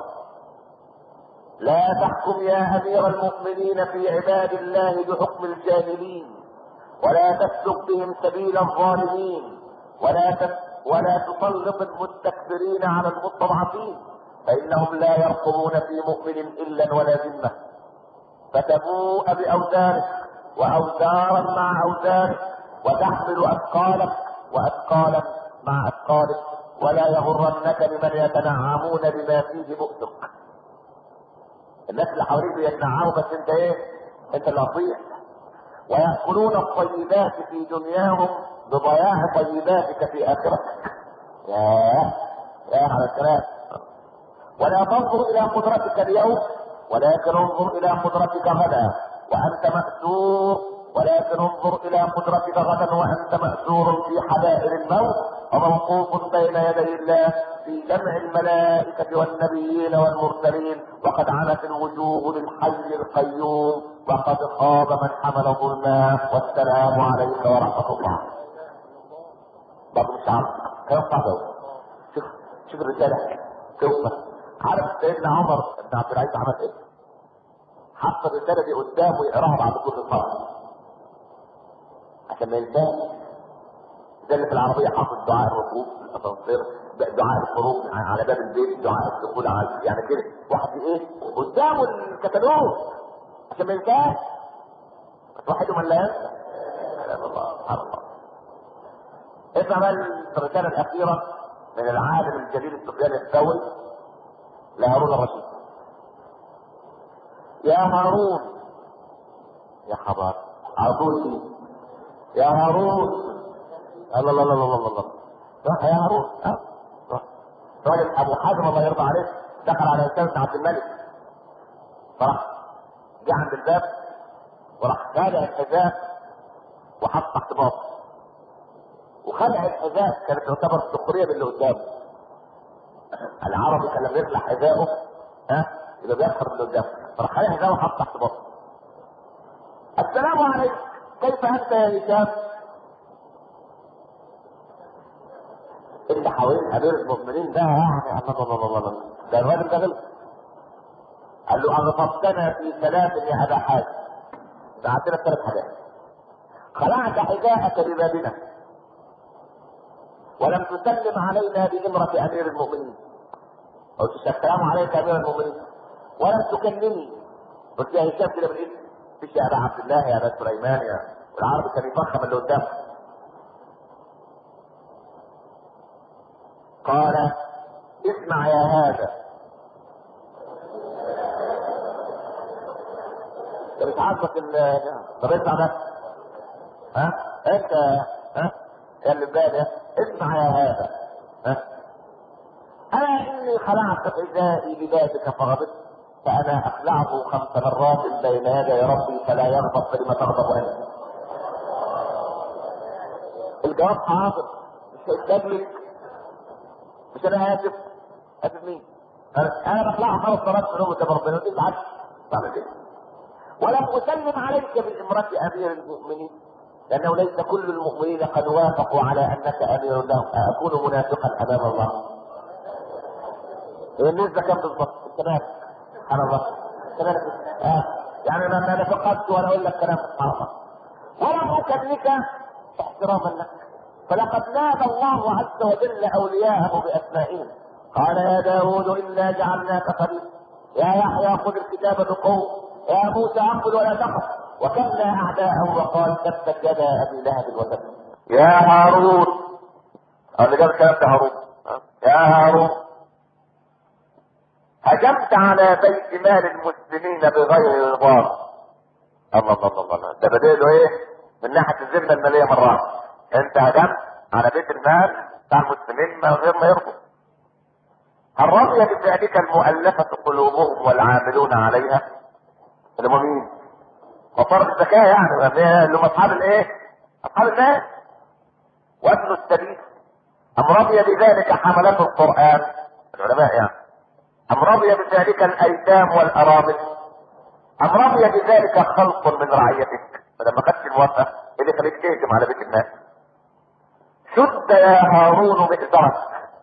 لا تحكم يا امير المؤمنين في عباد الله بحكم الجاهلين ولا تسلك بهم سبيل الظالمين ولا تس ولا تسلط المستكبرين على المستضعفين فإنهم لا يرقبون في مؤمن إلا ولا ذمة فتبوء بأوزارك وأوزارا مع أوزارك وتحمل أثقالك وأثقالا مع أثقالك ولا يغرنك بمن يتنعمون بما فيه بؤسك الناس اللي حواليك بيتنعموا بس انت ايه؟ انت اللي هتضيع ويأكلون الطيبات في دنياهم بضياع طيباتك في آخرتك ياه يا على الكلام ولا تنظر الى قدرتك اليوم ولكن انظر الى قدرتك غدا وانت مأسور ولكن انظر الى قدرتك غدا وانت مأسور في حبائل الموت وموقوف بين يدي الله في جمع الملائكة والنبيين والمرسلين وقد عنت الوجوه للحي القيوم وقد خاب من حمل ظلما والسلام عليك ورحمة الله. برضه مش عارف كلام صعب أوي. شوف شوف الرسالة توصل عارف سيدنا عمر بن عبد العزيز عمل ايه؟ حط الرسالة دي قدامه يقراها بعد كل صلاة. عشان ما ينساش. ده اللي في العربية حاطط دعاء الركوب في الأسانسير دعاء الخروج على باب البيت دعاء الدخول على يعني كده واحد ايه؟ قدامه الكتالوج عشان ما ينساش. بس واحد من لا ينسى. سبحان الله سبحان الله. اسمع بقى الرسالة الأخيرة من العالم الجليل سفيان الثوري لهارون الرشيد يا هارون يا حضار عطوشي يا هارون الله الله الله الله الله راح يا هارون ها راجل ابو حازم الله يرضى عليه دخل على انسان بن عبد الملك فراح جه عند الباب وراح خالع الحذاء وحط تحت باطه وخلع الحذاء كانت تعتبر سخريه باللي قدامه العربي كان لما يخلع حذاءه ها يبقى بيسخر باللي قدامه فراح خلع حذاءه وحط تحت باطه السلام عليكم كيف انت يا هشام؟ اللي حوالين امير المؤمنين ده يعني الله الله الله الله ده الراجل ده غلط قال له اغضبتنا في ثلاث يا ابا حازم بعتنا ثلاث حاجات خلعت حذاءك ببابنا ولم تسلم علينا بامرة امير المؤمنين قلت السلام عليك يا امير المؤمنين ولم تكلمني قلت يا هشام كده بالايد فيش يا ابا عبد الله يا ابا سليمان يا العربي كان يفخم اللي قدامه قال اسمع يا هذا انت مش عاجبك ال طب اسمع بس ها انت ها يا اللي بالي اسمع يا هذا ها انا اني خلعت حذائي ببابك فغضبت فانا اخلعه خمس مرات بين يدي ربي فلا يغضب فلما تغضب انت الجواب حاضر مش هيستجلب مش انا اسف اسف مين؟ انا انا بخلعها خمس مرات في نوم ربنا ودي العكس بعمل ايه؟ ولم اسلم عليك بامرة امير المؤمنين لانه ليس كل المؤمنين قد وافقوا على انك امير لهم اكون منافقا امام الله هي النسبة كم بالضبط؟ انت مالك؟ سبحان الله انت مالك؟ آه. يعني انا ما نفقدت ولا اقول لك كلام سبحان الله ولم اكلمك احتراما لك فلقد نادى الله عز وجل اولياءه باسمائهم قال يا داود انا جعلناك خليفه يا يحيى خذ الكتاب بقوه يا موسى اقبل ولا تخف وكلا اعداءه وقال تبت يدا ابي لهب وتب يا هارون اللي جاب الكلام ده هارون يا هارون هجمت على بيت مال المسلمين بغير رضا الله الله الله الله ده بديله ايه من ناحيه الذمه الماليه مره واحده انت هجمت على بيت المال بتاع المسلمين من غير ما يرضوا هل رضي بذلك المؤلفة قلوبهم والعاملون عليها؟ اللي هم مين؟ وفرض الزكاة يعني اللي هم أصحاب الإيه؟ أصحاب الناس وابن السبيل أم رضي بذلك حملة القرآن العلماء يعني أم رضي بذلك الأيتام والأرامل أم رضي بذلك خلق من رعيتك فلما خدت الموافقة إيه اللي خليك تهجم على بيت الناس شد يا هارون مئزرك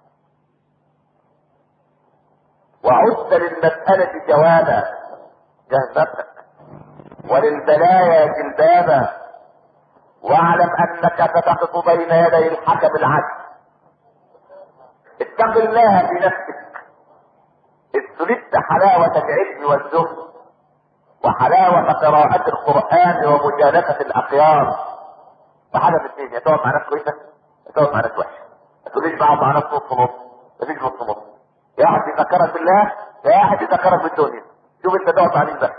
وعد للمسألة جوابا جهز نفسك وللبلايا جلبابا واعلم انك ستقف بين يدي الحكم العدل اتق الله في نفسك اذ سلبت حلاوة العلم والزهد وحلاوة قراءة القرآن ومجالسة الأخيار فحاجة في الاثنين يا تقعد مع ناس كويسة يا تقعد مع ناس وحشة ما تقوليش بقعد مع ناس نص نص مفيش نص نص يا واحد يذكرك بالله يا واحد يذكرك بالدنيا شوف انت تقعد مع مين بقى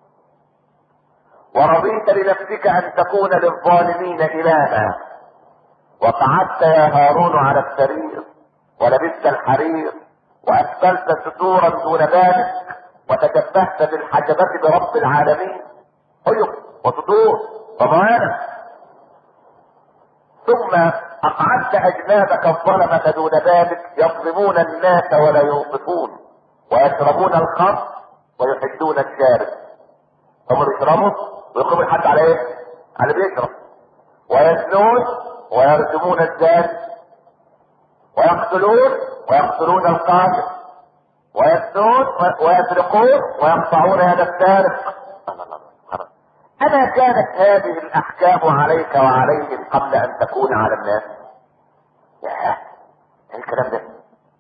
ورضيت لنفسك ان تكون للظالمين اماما وقعدت يا هارون على السرير ولبست الحرير واسفلت ستورا دون بابك وتشبهت بالحجبة برب العالمين عيب وصدور وموانع ثم اقعدت اجنابك الظلمة دون بابك يظلمون الناس ولا ينصفون ويشربون الخمر ويحدون الشارب هم بيشربوا ويقوم الحد على ايه؟ على اللي بيشرب ويزنون ويرجمون الزاد ويقتلون ويقتلون القاتل ويزنون ويسرقون ويقطعون يد السارق أما كانت هذه الأحكام عليك وعليهم قبل أن تكون على الناس؟ يا ايه الكلام ده؟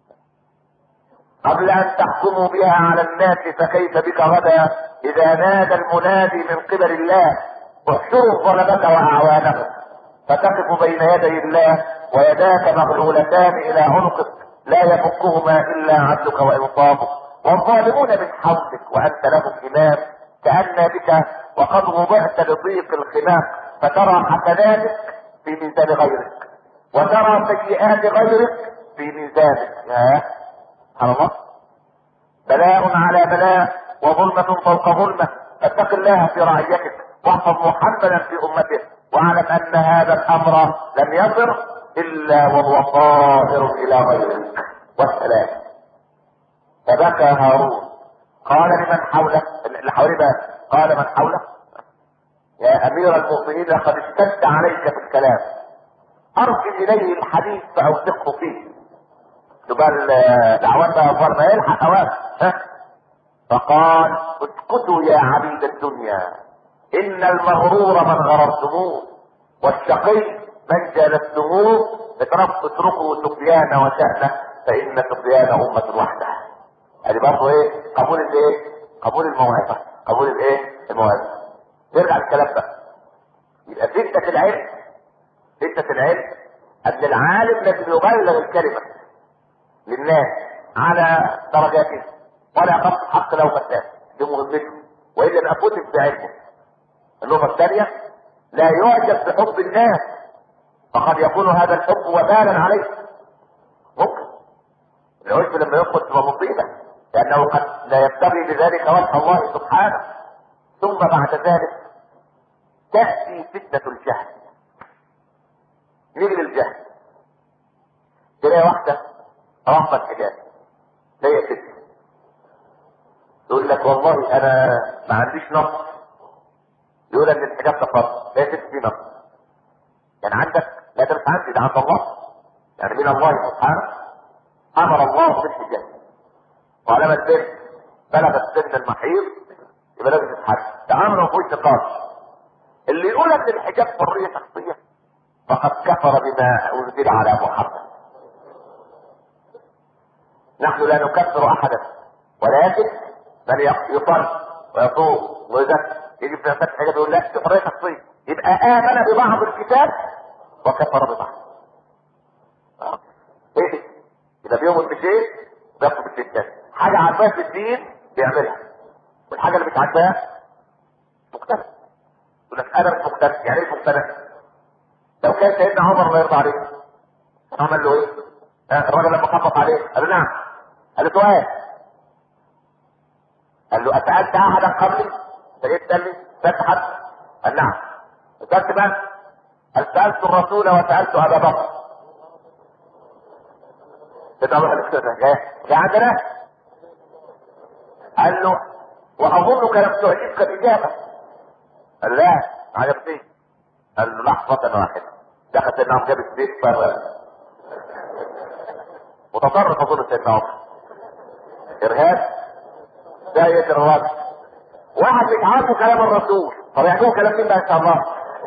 قبل أن تحكموا بها على الناس فكيف بك غدا إذا نادى المنادي من قبل الله احشروا الظلمة وأعوانهم فتقف بين يدي الله ويداك مغلولتان إلى عنقك لا يفكهما إلا عدلك وإنصافك والظالمون من حولك وأنت لهم إمام كأن بك وقد وضعت لضيق الخناق فترى حسناتك في ميزان غيرك وترى سيئات غيرك في ميزانك يا سبحان الله بلاء على بلاء وظلمة فوق ظلمة فاتق الله في رعيتك واحفظ محمدا في امته واعلم ان هذا الامر لم يصر الا وهو طاهر الى غيرك والسلام فبكى هارون قال لمن حوله اللي حواليه بقى قال من حوله يا امير المؤمنين لقد اشتد عليك في الكلام ارسل اليه الحديث فاوثقه فيه تبقى الدعوات بقى اخبار ما يلحق اوقات ها فقال اسكتوا يا عبيد الدنيا ان المغرور من غررتموه والشقي من جالستموه بترف اتركوا سفيان وشأنه فان سفيان امة وحده ادي برضه ايه قبول الايه قبول الموعظه قبول الايه الموعظه نرجع الكلام ده يبقى فتنة العلم فتنة العلم ان العالم لازم يبلغ الكلمة للناس على درجاته ولا يخص حق لو فتاه دي مهمته والا يبقى فتن بعلمه النقطة الثانية لا يعجب بحب الناس فقد يكون هذا الحب وبالا عليه ممكن العجب لما يدخل تبقى مصيبة لأنه قد لا يبتغي بذلك وجه الله سبحانه ثم بعد ذلك تأتي فتنة الجهل نيجي للجهل تلاقي واحدة رافضة الحجاب هي ست تقول لك والله انا ما عنديش نص يقول ان الحجاب ده فرض لا ست في نص يعني عندك لا درس عندي ده عند الله يعني من الله سبحانه امر الله بالحجاب وعلامة بنت بلغت سن المحيض يبقى لازم تتحج ده امر ما فيهوش نقاش اللي يقول ان الحجاب حريه شخصيه فقد كفر بما انزل على محمد نحن لا نكفر احدا ولكن من يصل ويصوم ويزكي يجي في نفسك حاجه يقول لا دي حريه شخصيه يبقى امن ببعض الكتاب وكفر ببعض آه. ايه يبقى بيؤمن بشيء ويكفر بالشيء الثاني حاجه عجباه في الدين بيعملها والحاجه اللي مش عجباه مختلف يقول لك انا مش مقتنع يعني ايه مقتنع؟ لو كان سيدنا عمر الله يرضى عليه عمل له ايه؟ الراجل لما خبط عليه قال له نعم قال له سؤال قال له اسالت احدا قبلي؟ فجيت قال لي سالت حد؟ قال نعم سالت من؟ قال سالت الرسول وسالت ابا بكر سيدنا ابو بكر جاي عندنا قال له واظنك لم تعجبك الاجابه قال لا ما عجبتنيش قال له لحظة واحدة دخل سيدنا عمر جاب السيف متطرف اظن سيدنا عمر ارهاب ده يقتل الراجل واحد مش عاجبه كلام الرسول طب يعجبه كلام مين بقى ان شاء الله؟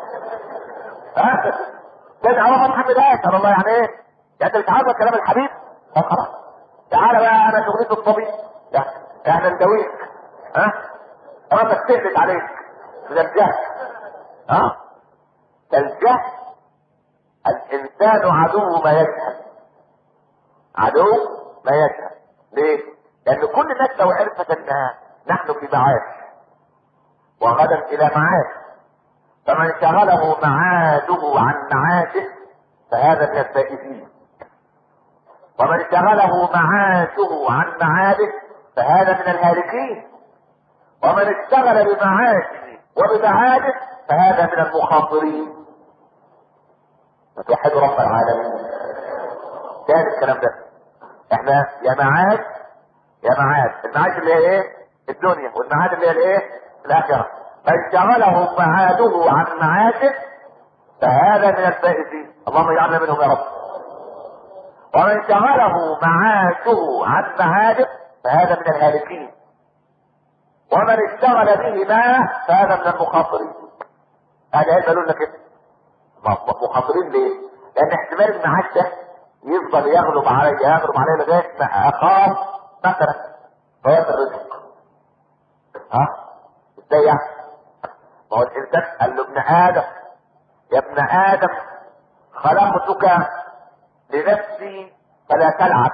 ها؟ سيدنا عمر ما حمدهاش قال الله يعني ايه؟ يعني انت مش عاجبك كلام الحبيب؟ طب خلاص تعالى بقى انا شغلتي الطبيب يعني احنا نداويك ها؟ ربك تهلك عليك من الجهل ها الجهل الانسان عدو ما يجهل عدو ما يجهل ليه لان كل الناس لو عرفت ان نحن في معاش وغدا الى معاش فمن شغله معاده عن معاشه فهذا من الفائزين ومن شغله معاشه عن معاده فهذا من الهالكين ومن اشتغل بمعاشه وبمعاده فهذا من المخاطرين فتوحدوا رب العالمين تاني الكلام ده احنا يا معاد يا معاد المعاد اللي هي ايه الدنيا والمعاد اللي هي الايه الاخره من شغله معاده عن معاده فهذا من الفائزين اللهم اجعلنا منهم يا رب ومن شغله معاشه عن معاده فهذا من الهالكين ومن اشتغل به ما فهذا من المخاطرين هذا علم قالوا لك كده مخاطرين ليه؟ لان احتمال المعاش ده يفضل يغلب عليه يغلب عليه لغايه ما اخاف مثلا فوات الرزق ها؟ ازاي يعني؟ ما هو الانسان قال له ابن ادم يا ابن ادم خلقتك لنفسي فلا تلعب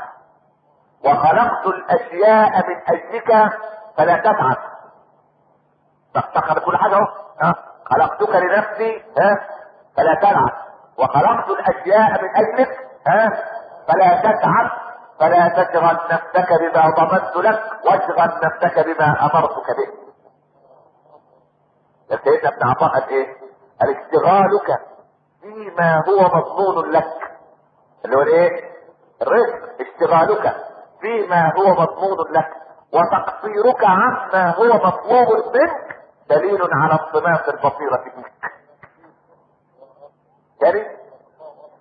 وخلقت الاشياء من اجلك فلا تتعب تفتخر كل حاجه اهو ها خلقتك لنفسي ها فلا تلعب وخلقت الاشياء من اجلك ها فلا تتعب فلا تشغل نفسك بما ضمنت لك واشغل نفسك بما امرتك به سيدنا ابن عطاء قال ايه؟ قال اشتغالك فيما هو مضمون لك اللي هو الايه؟ الرزق اشتغالك فيما هو مضمون لك وتقصيرك عما هو مطلوب منك دليل على انطلاق البصيرة فيك يعني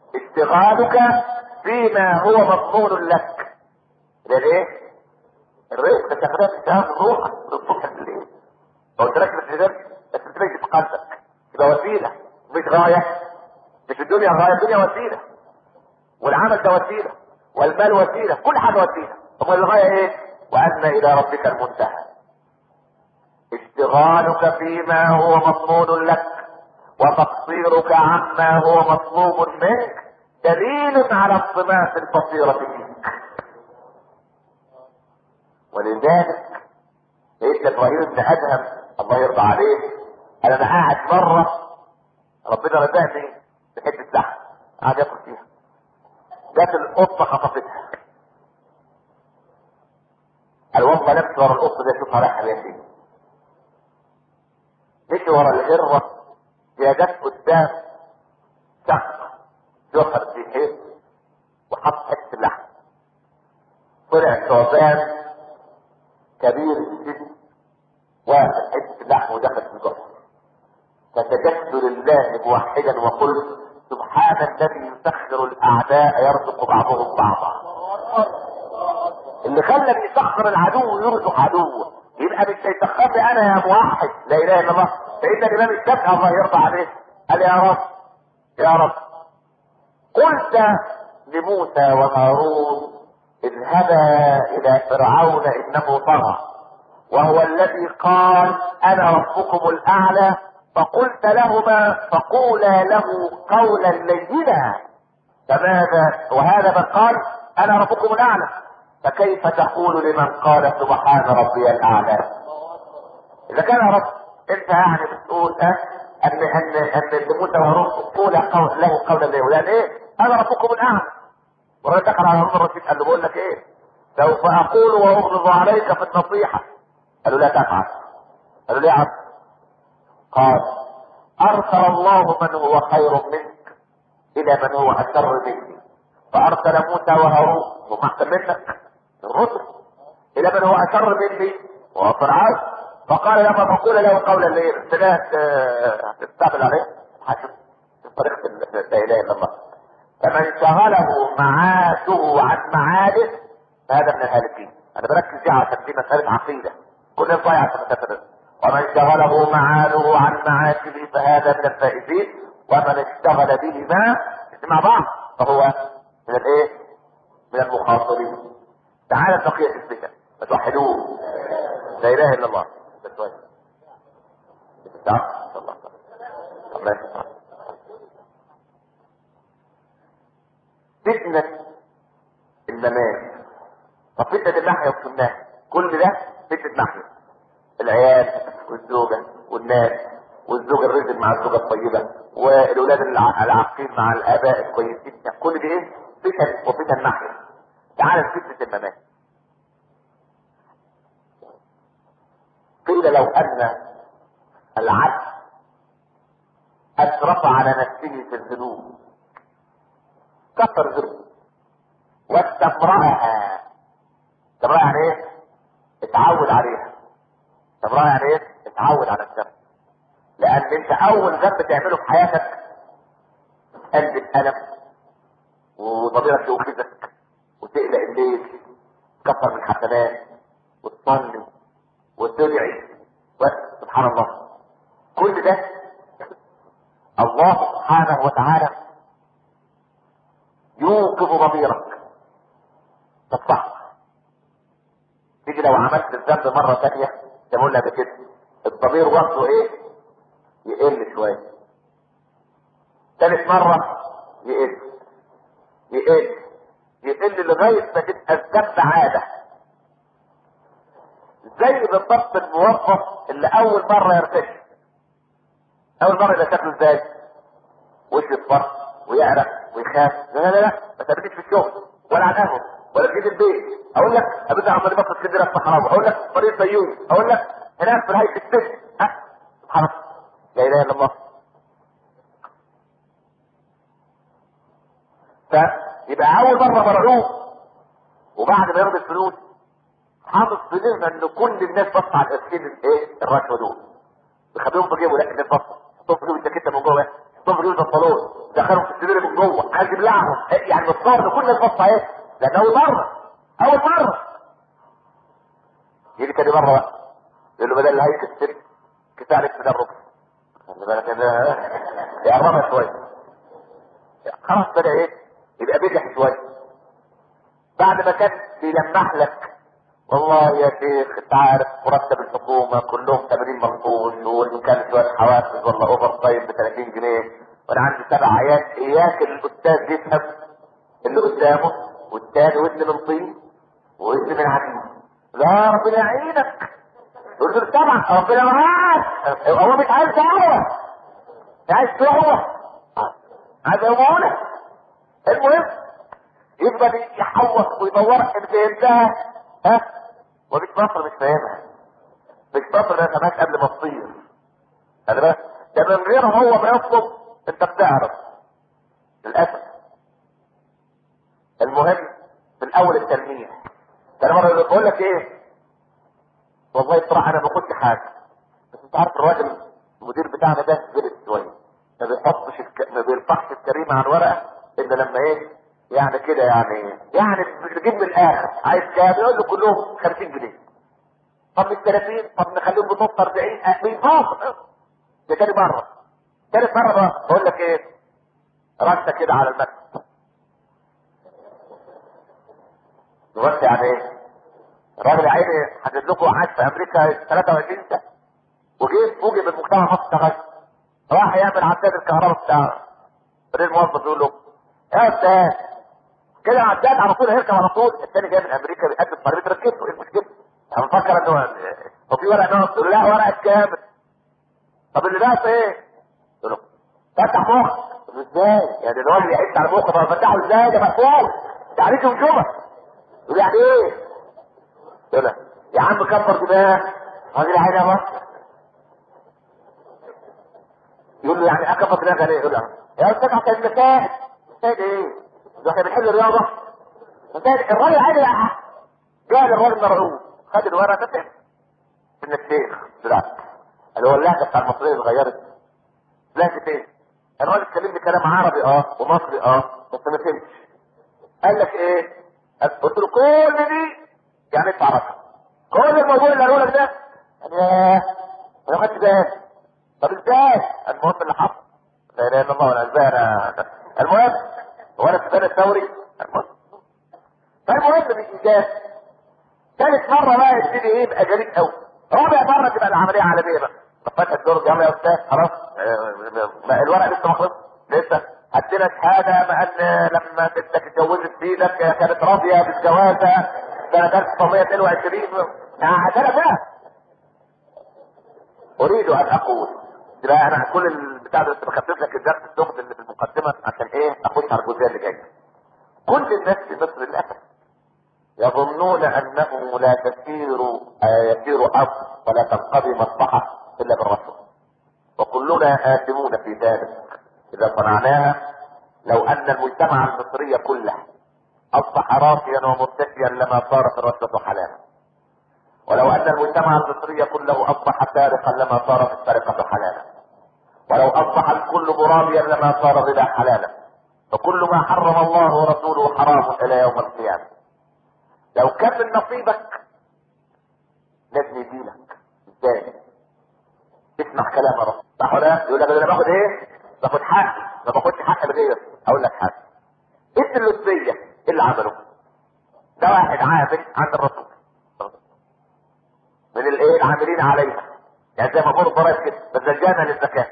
اشتغالك فيما هو مضمون لك للايه الرزق ده شغال في روحك الصبح بالليل قلت لك بس ده بس تلاقي في قلبك يبقى وسيله مش غايه مش الدنيا غايه الدنيا وسيله والعمل ده وسيله والمال وسيله كل حاجه وسيله امال الغايه ايه؟ وان الى ربك المنتهى اشتغالك فيما هو مضمون لك وتقصيرك عما هو مطلوب منك دليل على انطماس البصيرة فيك ولذلك سيدنا ابراهيم بن ادهم الله يرضى عليه انا انا قاعد مره ربنا رزقني بحته لحم قاعد ياكل فيها جت القطه خطفتها قال والله نفسي ورا القطه دي اشوفها رايحه بيها فين مشي ورا الهره هي جت قدام شق جحر في حيط وحط حته اللحم طلع ثعبان كبير السن واخد حته اللحم ودخل في الجحر فسجدت لله موحدا وقلت سبحان الذي يسخر الاعداء يرزق بعضهم بعضا اللي خلى ان يسخر العدو يرزق عدوه يبقى مش هيسخرني انا يا موحد لا اله الا الله فان الامام الشافعي الله يرضى عليه قال يا رب يا رب قلت لموسى وهارون اذهبا الى فرعون انه طغى وهو الذي قال انا ربكم الاعلى فقلت لهما فقولا له قولا لينا فماذا وهذا من قال انا ربكم الاعلى فكيف تقول لمن قال سبحان ربي الاعلى اذا كان رب انت يعني بتقول اه ان ان ان لموسى وهارون قول قول له قولا لينا لان ايه انا ربكم الاعلى ورد دخل على هارون الرشيد قال له بقول لك ايه سوف اقول واغلظ عليك في النصيحه قال له لا تفعل قال له ليه يا عم قال ارسل الله من هو خير منك الى من هو اشر مني فارسل موسى وهارون هم احسن منك الرسل الى من هو اشر مني وهو فرعون فقال لما تقول له قولا لينا ابتدات تستقبل عليه حسب طريقه لا اله الا الله فمن شغله معاشه عن معاده فهذا من الهالكين انا بركز دي عشان دي مساله عقيده كل الناس ضايعه في مساله الرزق ومن شغله معاله عن معاشه فهذا من الفائزين ومن اشتغل بهما مع بعض فهو من الايه؟ من المخاطرين تعالى بقية الفتن فتوحدوه لا اله الا الله بس كويس تعال ان شاء الله الله يستر فتنة الممات طب فتنة الناحية والسنة كل ده فتنة ناحية العيال والزوجة والناس والزوج الرزق مع الزوجة الطيبة والأولاد الع- العاقين مع الآباء الكويسين كل دي إيه؟ فتن وفتن ناحية تعال فتنة الممات قيل لو أن العبد أسرف على نفسه في الذنوب كفر ذنوب واستمرأها استمرأها يعني ايه؟ اتعود عليها استمرأها يعني ايه؟ اتعود على الذنب لأن أنت أول ذنب تعمله في حياتك قلب الألم وضميرك يوخزك وتقلق الليل تكفر من الحسنات وتصلي وتدعي و- سبحان الله كل ده الله سبحانه وتعالى يوقظ ضميرك تصح تيجي لو عملت الذنب مرة ثانية زي ما قلنا قبل كده الضمير وقته ايه؟ يقل شوية ثالث مرة يقل يقل يقل لغاية ما تبقى الذنب عادة زي بالضبط الموظف اللي أول مرة يرتشي أول مرة يبقى شكله ازاي؟ وشه يصفر ويعرق ويخاف لا لا لا لا ما تبديش في الشغل ولا على القهوه ولا في البيت اقول لك ابدا عمال بطل اسكندريه في الصحراء اقول لك طريق سيوف اقول لك هناك في نهايه السجن ها سبحان الله لا اله الا الله فيبقى اول مره مرعوب وبعد ما ياخد الفلوس حاطط في ذهنه ان كل الناس بص على الاسكين الايه الرشوه دول بيخبيهم في جيبه لا الناس بص حطهم في جيب الجاكيته من جوه حطهم في جيب البنطلون دخلهم في السرير من جوه عايز يبلعهم يعني متصور ان كل الناس بص عليه لان اول مره اول مره يجي تاني مره بقى يقول له بدل الهيك السلك كفايه عليك بدل ربع خلي بالك كده يقربها شويه خلاص بدا ايه يبقى بجح شويه بعد ما كان بيلمح لك والله يا شيخ انت عارف مرتب الحكومه كلهم 80 منقوص وان كان شويه حوافز ولا اوفر تايم ب 30 جنيه وانا عندي سبع عيال اياك الاستاذ يفهم اللي قدامه والتاني ودن من طين ودن من عجين لا ربنا يعينك يقول له طبعا ربنا معاك هو مش عايز دعوه عايز دعوه عايز يمونه المهم يفضل يحوط ويدور ان فهمتها ها ومش مصر مش فاهمها مش مصر ما فهمهاش قبل ما تصير خلي بالك ده من غير هو ما يطلب انت بتعرف للاسف المهم في الاول التلميح كان مره بقول لك ايه والله بصراحه انا ما كنت حاجه بس انت عارف الراجل المدير بتاعنا ده زلط شويه ما بيحطش الك... ما بيرفعش الكريمه عن ورقه الا لما ايه يعني كده يعني يعني بيجيب من الاخر عايز كام يقول له كلهم 50 جنيه طب مش 30 طب نخليهم بنص 40 بيفاصل ده تاني مره تالت مره بقى بقول لك ايه رشه كده على المكتب دلوقتي يعني ايه الراجل يا عيني حدد لكم قعد في امريكا 23 سنه وجه فوجئ بالمجتمع ما اشتغلش راح يعمل عداد الكهرباء بتاعه بعدين الموظف يقول له يا استاذ كده عداد على طول هيركب على طول الثاني جاي من امريكا بيقدم طلبيه ركبته ايه المشكله؟ انا مفكر انه هو في ورقه ناقص لا ورقه كامل طب اللي ناقص ايه؟ قلت له فتح مخك ازاي؟ يعني الراجل يعيش على مخه طب فتحه ازاي ده مقفول ده عليك جمجمه يقول يعني ايه؟ يقول له يا عم كبر دماغ راجل عيني مصر يقول له يعني اكبر دماغ ليه؟ يقول له يا استاذ عشان المساعد مساعد ايه؟ ده احنا بنحل الرياضه مساعد الراجل عادي جاء الراجل مرعوب خد الورقه فتح من الشيخ دلوقتي قال هو اللهجه بتاع المصريه اتغيرت لهجه ايه؟ الراجل كلمني كلام عربي اه ومصري اه بس ما فهمتش قال لك ايه؟ قلت له كل دي يعني ادفع رقم كل الموضوع اللي قالوا لك ده قال ياه انا خدت بالي طب ازاي؟ المهم اللي حصل لا اله الا الله ولا ازاي انا المهم هو انا في الثوري المهم فالمهم بالايجاز ثالث مره بقى يبتدي ايه يبقى جريء قوي رابع مره تبقى العمليه عالميه بقى طب فتح الدور يلا يا استاذ خلاص آه، الورق لسه ما خلصش لسه هدينا شهاده بان لما بنتك اتجوزت سيدك كانت راضيه بالجوازه سنه 1922 هدينا بقى اريد ان اقول يبقى انا كل البتاع ده بس بخفف لك الدرس السخن اللي في المقدمه عشان ايه اخش على الجزئيه اللي جايه كل الناس في مصر للاسف يظنون انه لا تسير يسير ارض ولا تنقضي مصلحه الا بالرشوه وكلنا آثمون في ذلك اذا صنعناها لو ان المجتمع المصري كله اصبح راقيا ومرتشيا لما صارت الرشوه حلالا ولو ان المجتمع المصري كله اصبح سارقا لما صارت السرقه حلالا ولو اصبح الكل مرابيا لما صار الربا حلالا فكل ما حرم الله ورسوله حرام الى يوم القيامه لو كان من نصيبك لازم يديلك ازاي اسمع كلام رب صح ولا يقول لك انا باخد ايه باخد حقي ما باخدش حق الغير اقول لك حاجه ابن اللصيه ايه اللي عمله ده واحد عامل عند الرسول من الايه العاملين عليها يعني زي ما بقول ضرائب كده فزجانا للزكاه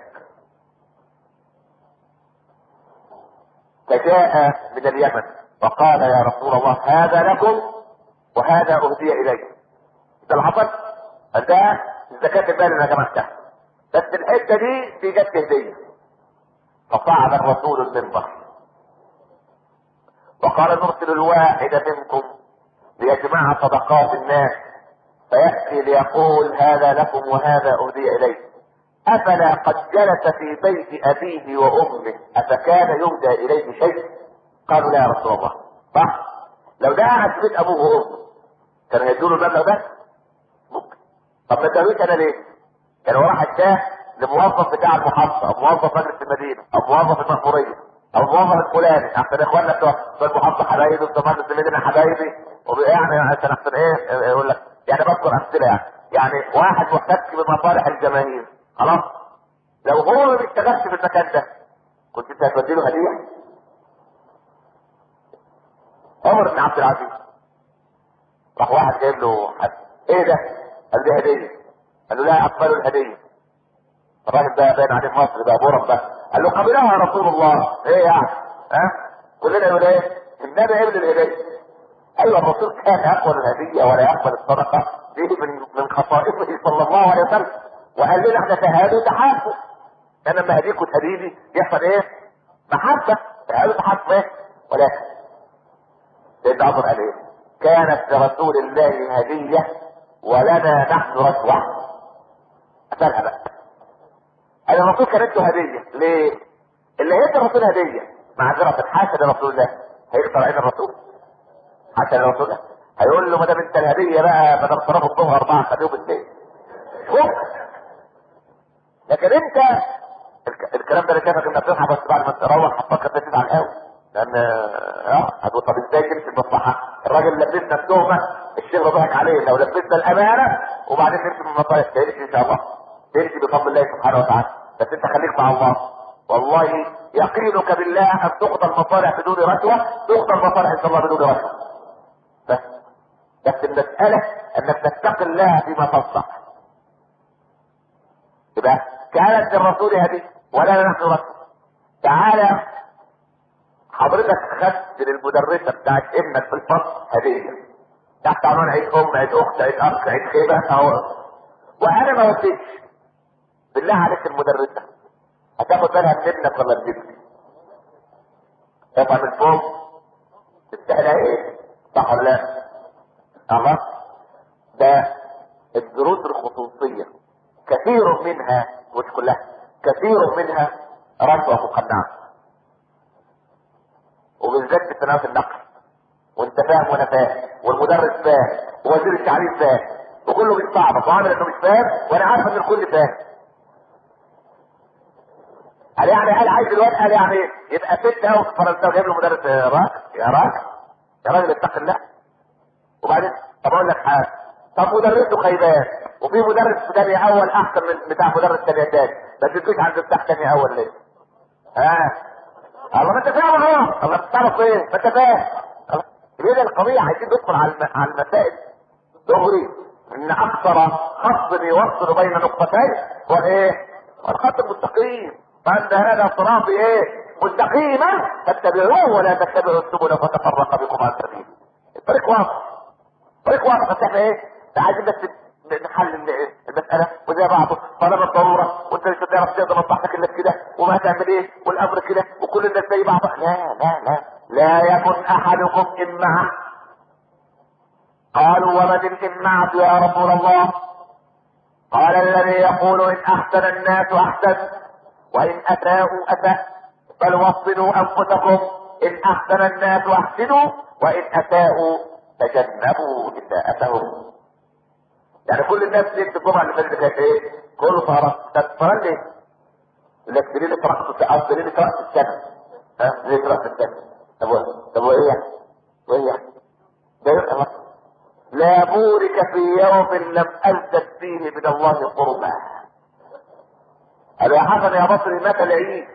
فجاء من اليمن وقال يا رسول الله هذا لكم وهذا اهدي اليكم ده اللي حصل ده الزكاة المال اللي انا جمعتها بس الحته دي دي جت هديه فصعد الرسول المنبر وقال نرسل الواحد منكم ليجمع صدقات الناس فيأتي ليقول هذا لكم وهذا أهدي إليكم أفلا قد جلس في بيت أبيه وأمه أفكان يهدى إليه شيء؟ قالوا لا يا رسول الله صح لو ده قاعد في بيت أبوه وأمه كانوا هيدوا له المبلغ ده؟ ممكن طب ما ادالوش أنا ليه؟ كان راح اداه لموظف بتاع المحافظة أو موظف مجلس المدينة أو موظف المأمورية أو موظف الفلاني عشان إخواننا بتوع بتوع المحافظة حبايبي بتوع مجلس المدينة حبايبي ويعني عشان أحسن إيه يقول لك يعني بذكر امثله يعني يعني واحد محتك بمصالح الجماهير خلاص لو هو ما بيشتغلش في المكان ده كنت انت هتودي له هديه عمر بن عبد العزيز راح واحد جايب له حد ايه ده؟ قال دي هديه قال له لا اقبلوا الهديه الراجل ده باين عليه مصر بقى بورم بقى قال له قبلها يا رسول الله ايه يعني ها كلنا يقول ايه النبي قبل الهديه ايوه الرسول كان يقبل الهديه ولا يقبل الصدقه دي من من خصائصه صلى الله عليه وسلم وقال لنا احنا تهادوا تحاسوا انا لما هديك وتهديني يحصل ايه؟ محبه تهادوا تحاسوا ايه؟ ولكن سيدنا عمر قال ايه؟ كانت لرسول الله هديه ولنا نحن رشوه قتلها بقى انا الرسول كانت له هديه ليه؟ اللي هيدي الرسول هديه معذره حاشا لرسول الله هيقطع عين الرسول حتى لو طلع هيقول له ما دام انت الهديه بقى ما دام صرفوا الظهر اربعه خليهم اثنين شوف لكن انت الك- الكلام ده انا شايفك انك تصحى بس بعد ما تروح هتفكر تنزل على القهوه لان اه هتقول طب ازاي تمشي المصلحه؟ الراجل لبسنا التهمه الشيخ ضحك عليه لو لبسنا الامانه وبعدين نمشي من المصالح تمشي ان شاء الله تمشي بفضل الله سبحانه وتعالى بس انت خليك مع الله والله يقينك بالله ان تقضى المصالح بدون رشوه تقضى المصالح ان شاء الله بدون رشوه بس بس المسألة انك تتقي الله فيما تصنع يبقى كانت للرسول هدية ولا نحن رسول تعالى حضرتك خدت للمدرسة بتاعت ابنك في الفصل هدية تحت عنوان عيد ام عيد اخت عيد اخ عيد خيبة اهو وانا ما وديتش بالله عليك المدرسة هتاخد بالها من ابنك ولا من ابنك افهم الفوق تستاهل ايه صح ولا لا؟ الله ده الدروس الخصوصية كثير منها مش كلها كثير منها رشوة مقنعة وبالذات في تنافس النقل وانت فاهم وانا فاهم والمدرس فاهم ووزير التعليم فاهم وكله بيستعبط وعامل انه مش فاهم وانا عارف ان الكل فاهم قال يعني قال عايز الواد قال يعني يبقى ست او فرنساوي جايب له مدرس يا راجل يا راجل يا راجل اتق الله وبعدين طب اقول لك حاجه طب مدرسه خيبان وفي مدرس ثاني اول احسن من بتاع مدرس ثاني تاني ما تدوش عند بتاع ثاني اول ليه؟ ها الله ما انت فاهم اهو الله بتعرف ايه ما انت فاهم الله. ليه ده القضيه عايزين ندخل على الم- على المسائل دغري ان اكثر خط يوصل بين نقطتين هو ايه؟ هو الخط المستقيم فان هذا صراطي ايه؟ مستقيما فاتبعوه ولا تتبعوا السبل فتفرق بكم عن سبيله الطريق واضح طريق واضح بس احنا ايه؟ عايزين بس نحل ال- المسألة وزي بعضه طالما الضرورة وانت مش هتعرف تقدر مصلحتك الا كده وما هتعمل ايه والامر كده وكل الناس زي بعض لا لا لا لا يكن احدكم امعة قالوا ومن الامعة يا رسول الله قال الذي يقول ان احسن الناس احسن وان اساءوا اساء بل وصلوا انفسكم ان احسن الناس احسنوا وان اساءوا تجنبوا اساءتهم يعني كل الناس دي في الجمعه اللي فاتت كانت ايه؟ كله سهران طب سهران ليه؟ يقول لك دليل طرقت قصدي دليل طرقت السنه ها دليل طرقت السنه طب و- طب وايه يعني؟ وايه يعني؟ ده يبقى لا بورك في يوم لم أزدد فيه من الله قربا قال يا حسن يا بصري متى العيد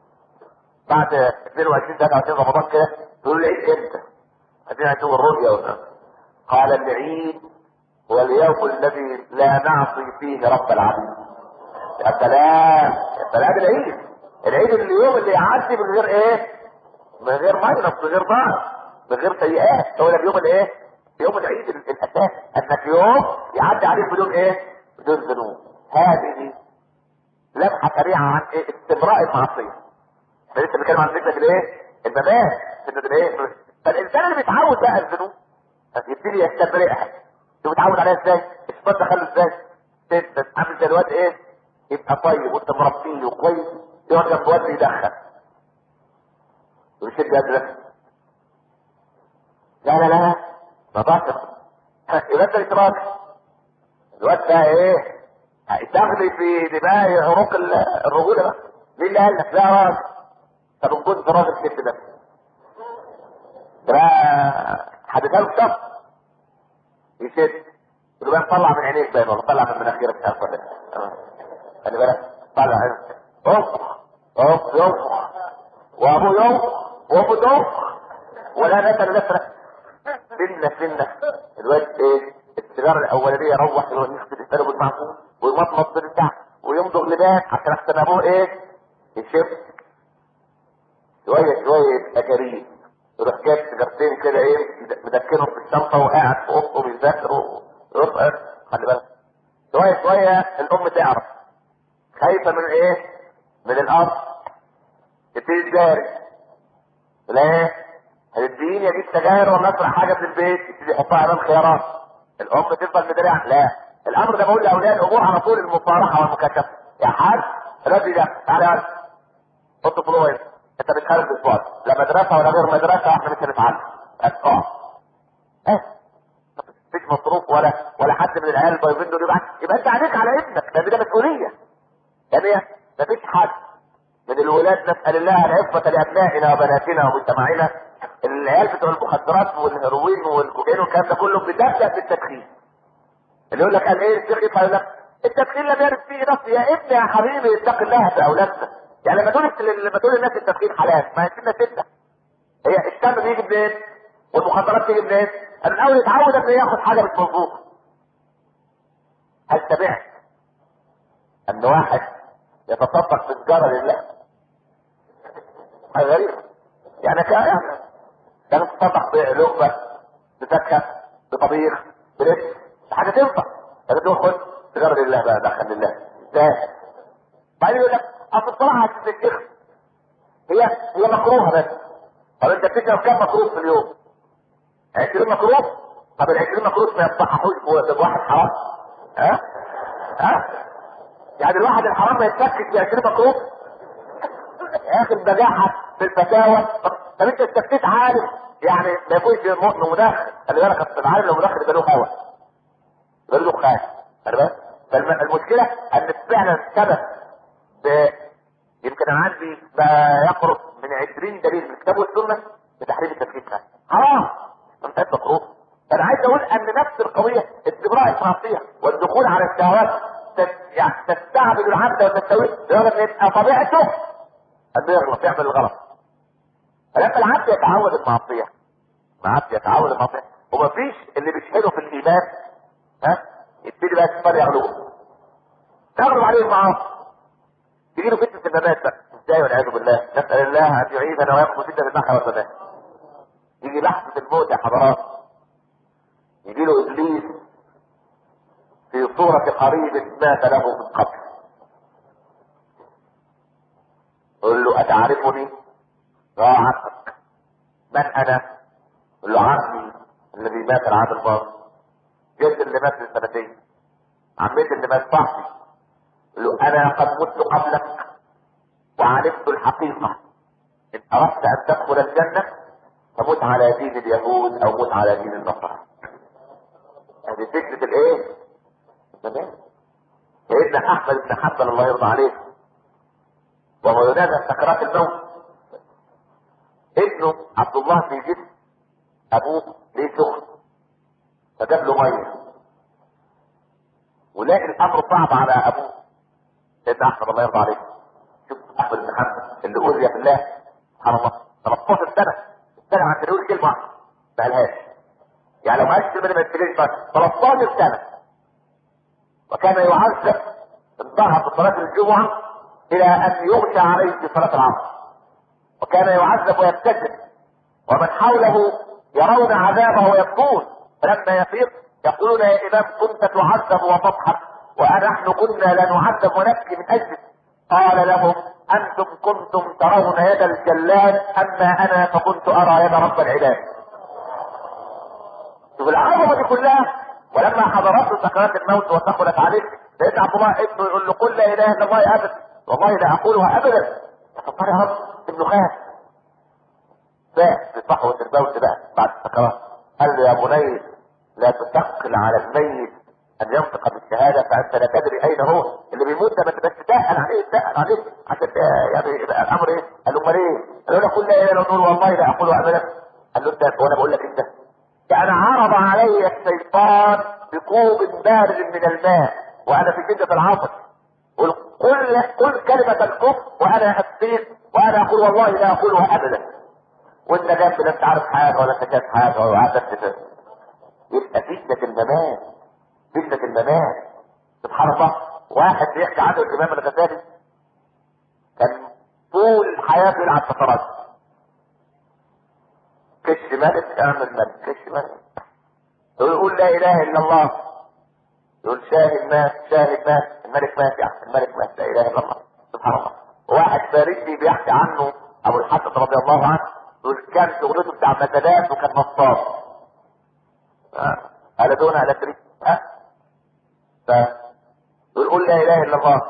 بعد 22 23 رمضان كده تقول العيد امتى؟ عايزين نشوف الرؤيا ولا قال العيد هو اليوم الذي لا نعصي فيه رب العالمين يا سلام يا سلام العيد العيد اليوم اللي يعدي من غير ايه؟ من غير ماينس من غير ضعف من غير سيئات هو ده اليوم الايه؟ يوم العيد ال- الاساس انك يوم يعدي عليك بدون ايه؟ بدون ذنوب هذه لمحه سريعه عن ايه؟ استمراء المعصيه احنا لسه بنتكلم عن فكره الايه؟ المبادئ فكره الايه؟ فالانسان اللي بيتعود بقى الذنوب يبتدي يستبرئها شوف بيتعود عليها ازاي؟ الشيطان دخله ازاي؟ تثبت عامل زي الواد ايه؟ يبقى طيب وانت مربيه وكويس يقعد جنب واد يدخن ويشد يده لا لا لا ما باطل يبقى انت اشراك الواد ده ايه تغلي في دماء عروق ال- الرجوله بقى مين اللي قال لك لا يا راجل طب ان كنت راجل كده ده ده حدثها له شخص يشد يبقى طلع من عينيك باين ولا طلع من مناخيرك مش عارف ولا إيه. آه. خلي بالك طلع عينك انفخ انفخ ينفخ وابوه ينفخ وابوه تنفخ ولا نسل نسرة سنة سنة الواد ايه السيجارة الأولانية يروح يغسل لسانه بالمعقول ويمطمط بتاع ويمضغ لباك عشان احسن ابوه ايه يشف شوية شوية يبقى جريء يروح جايب سيجارتين كده ايه مدكنهم في الشنطة وقاعد في اوضته بيذاكر ويرقص خلي بالك شوية شوية الأم تعرف خايفة من ايه؟ من الأرض تبتدي تجاري لا ايه؟ هتديني اجيب سجاير ولا اسرق حاجة في البيت تبتدي يحطها امام خيارات الأم تفضل مدرعة لا الأمر ده بقول لأولياء الأمور على طول المصارحة والمكاشفة يا حاج الراجل ده تعالى يا حط فلوس هنا انت بتخرج اسبوع لا مدرسة ولا غير مدرسة احنا مش هنتعلم اه ايه مفيش مصروف ولا ولا حد من العيال البايظين دول يبعت يبقى انت عليك على ابنك ده ده مسؤوليه يعني مفيش حد من الولاد نسال الله العفه لابنائنا وبناتنا ومجتمعنا العيال بتوع المخدرات والهيروين والكوكايين والكلام ده كله بتبدا بالتدخين اللي يقول لك قال ايه الشيخ يقول لك التدخين لم يرد فيه نص يا ابني يا حبيبي اتق الله في اولادنا يعني لما تقول لما تقول للناس التدخين حلال ما هي سنه سنه هي الشم بيجي منين والمخدرات تيجي منين من الاول يتعود انه ياخد حاجه مش مظبوطه هل سمعت ان واحد يتصدق بالجاره لله حاجه غريبه يعني كان يعني كان يتصدق بلقمه بزكاه بطبيخ بلبس حاجه تنفع قالت له خد سيجاره لله بقى دخل لله ازاي بعدين يقول لك اصل الصراحه يا الشيخ هي هي مكروهه بس طب انت بتشرب كام مكروه في اليوم؟ 20 مكروه طب ال 20 مكروه ما يصححوش بواحد حرام ها ها يعني الواحد الحرام ما يتفكك ب 20 مكروه يا اخي البجاحه في الفتاوى طب, طب انت استفتيت عالم يعني ما يكونش مؤمن مدخن خلي بالك اصل العالم لو مدخن يبقى له هوا يبقى له دخان خلي بالك فالمشكله ان فعلا ثبت يمكن انا عندي ما يقرب من 20 دليل من الكتاب والسنه بتحريم التفكيك حرام انت مكروه فانا عايز اقول ان نفس القضيه استبراء المعصيه والدخول على الشهوات يعني تستعبد العبد وتستويه لدرجه ان يبقى طبيعته انه يغلط يعمل الغلط فلما العبد يتعود المعصيه العبد يتعود المعصيه ومفيش اللي بيشهده في الايمان ها يبتدي بقى الشيطان يغلبه تغلب عليه المعاصي تجي له فتنه الممات بقى ازاي والعياذ بالله نسال الله ان يعيذنا ويقف فتنه المحيا والممات يجي لحظه الموت يا حضرات يجي له ابليس في صورة قريب مات له من قبل يقول له أتعرفني؟ اه عارفك من أنا؟ يقول له عمي الذي مات العام الماضي جد اللي مات من سنتين عمتي اللي مات صاحبي يقول له أنا قد مت قبلك وعرفت الحقيقة إن أردت أن تدخل الجنة فمت على دين اليهود أو مت على دين النصارى هذه فكرة الايه؟ تمام سيدنا احمد بن حنبل الله يرضى عليه وهو ينادى سكرات الموت ابنه عبد الله في جسم ابوه ليه سخن فجاب له ميه ولاقي الامر صعب على ابوه سيدنا احمد الله يرضى عليه شوف احمد بن حنبل اللي اوذي في الله سبحان الله 13 سنه سنه عشان يقول كلمه واحده ما قالهاش يعني لو ما قالش كلمه ما يتكلمش بس 13 سنه وكان يعذب الظهر في صلاة الجمعة إلى أن يغشى عليه في صلاة العصر وكان يعذب ويبتسم ومن حوله يرون عذابه ويبكون فلما يفيق يقولون يا إمام كنت تعذب وتضحك ونحن كنا لا نعذب ونبكي من أجلك قال لهم أنتم كنتم ترون يد الجلاد أما أنا فكنت أرى يد رب العباد شوف العظمة دي كلها ولما حضرته سكرات الموت ودخلت عليه سيدنا عبد الله ابنه يقول له قل لا اله الا الله ابدا والله لا اقولها ابدا فقال يا رب ابنه خاف فاح في صحوة الموت بقى بعد السكرات قال له يا بني لا تثقل على الميت ان ينطق بالشهادة فانت لا تدري اين هو اللي بيموت ده ما تبقاش تسأل عليه تسأل عليه عشان يعني يبقى الامر ايه؟ قال له امال ايه؟ قال له قل لا اله الا الله والله لا اقولها ابدا قال له انت وانا بقول لك انت كان عرض علي الشيطان بكوب بارد من الماء وانا في شده العصر قل قل قل كلمه الكفر وانا افتيك وانا اقول والله لا اقولها ابدا وانت جنب لا انت عارف حاجه ولا انت شايف حاجه ولا تفتح يبقى فتنه الممات فتنه الممات سبحان الله واحد بيحكي عنه الامام الغزالي كان طول حياته يلعب شطرنج كش ملك اعمل ملك كش ملك يقول لا اله الا الله يقول شاهد مات شاهد مات الملك مات يعني الملك مات لا اله الا الله سبحان الله واحد فارسي بيحكي عنه ابو الحسن رضي الله عنه يقول كان شغلته بتاع مزادات وكان نصاب قال دون على تريد ها ف يقول لا اله الا الله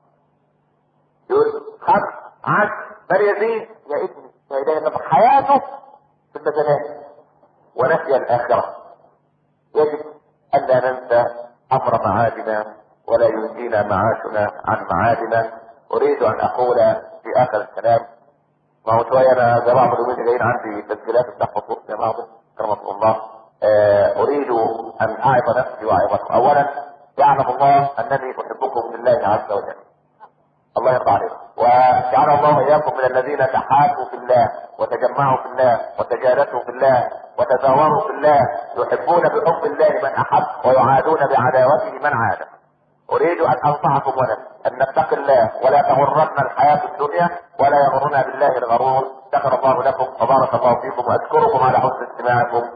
يقول خمس عشر بل يزيد يا ابني لا اله الا الله حياته في المزادات ونسي الاخره يجب الا ننسى امر معادنا ولا ينجينا معاشنا عن معادنا اريد ان اقول في اخر الكلام ما هو شويه انا زي بعض اليومين جايين عندي تسجيلات بتحفظ صوت يا بعض كرمكم الله آه اريد ان اعظ نفسي واعظكم اولا يعلم الله انني احبكم في الله عز وجل الله يرضى عليكم وجعل الله اياكم من الذين تحابوا في الله وتجمعوا في الله وتجالسوا في الله وتزاوروا في الله يحبون بحب الله من احب ويعادون بعداوته من عاد اريد ان انصحكم ونفسي ان نتقي الله ولا تغرنا الحياه الدنيا ولا يغرنا بالله الغرور شكر الله لكم وبارك الله فيكم واشكركم على حسن استماعكم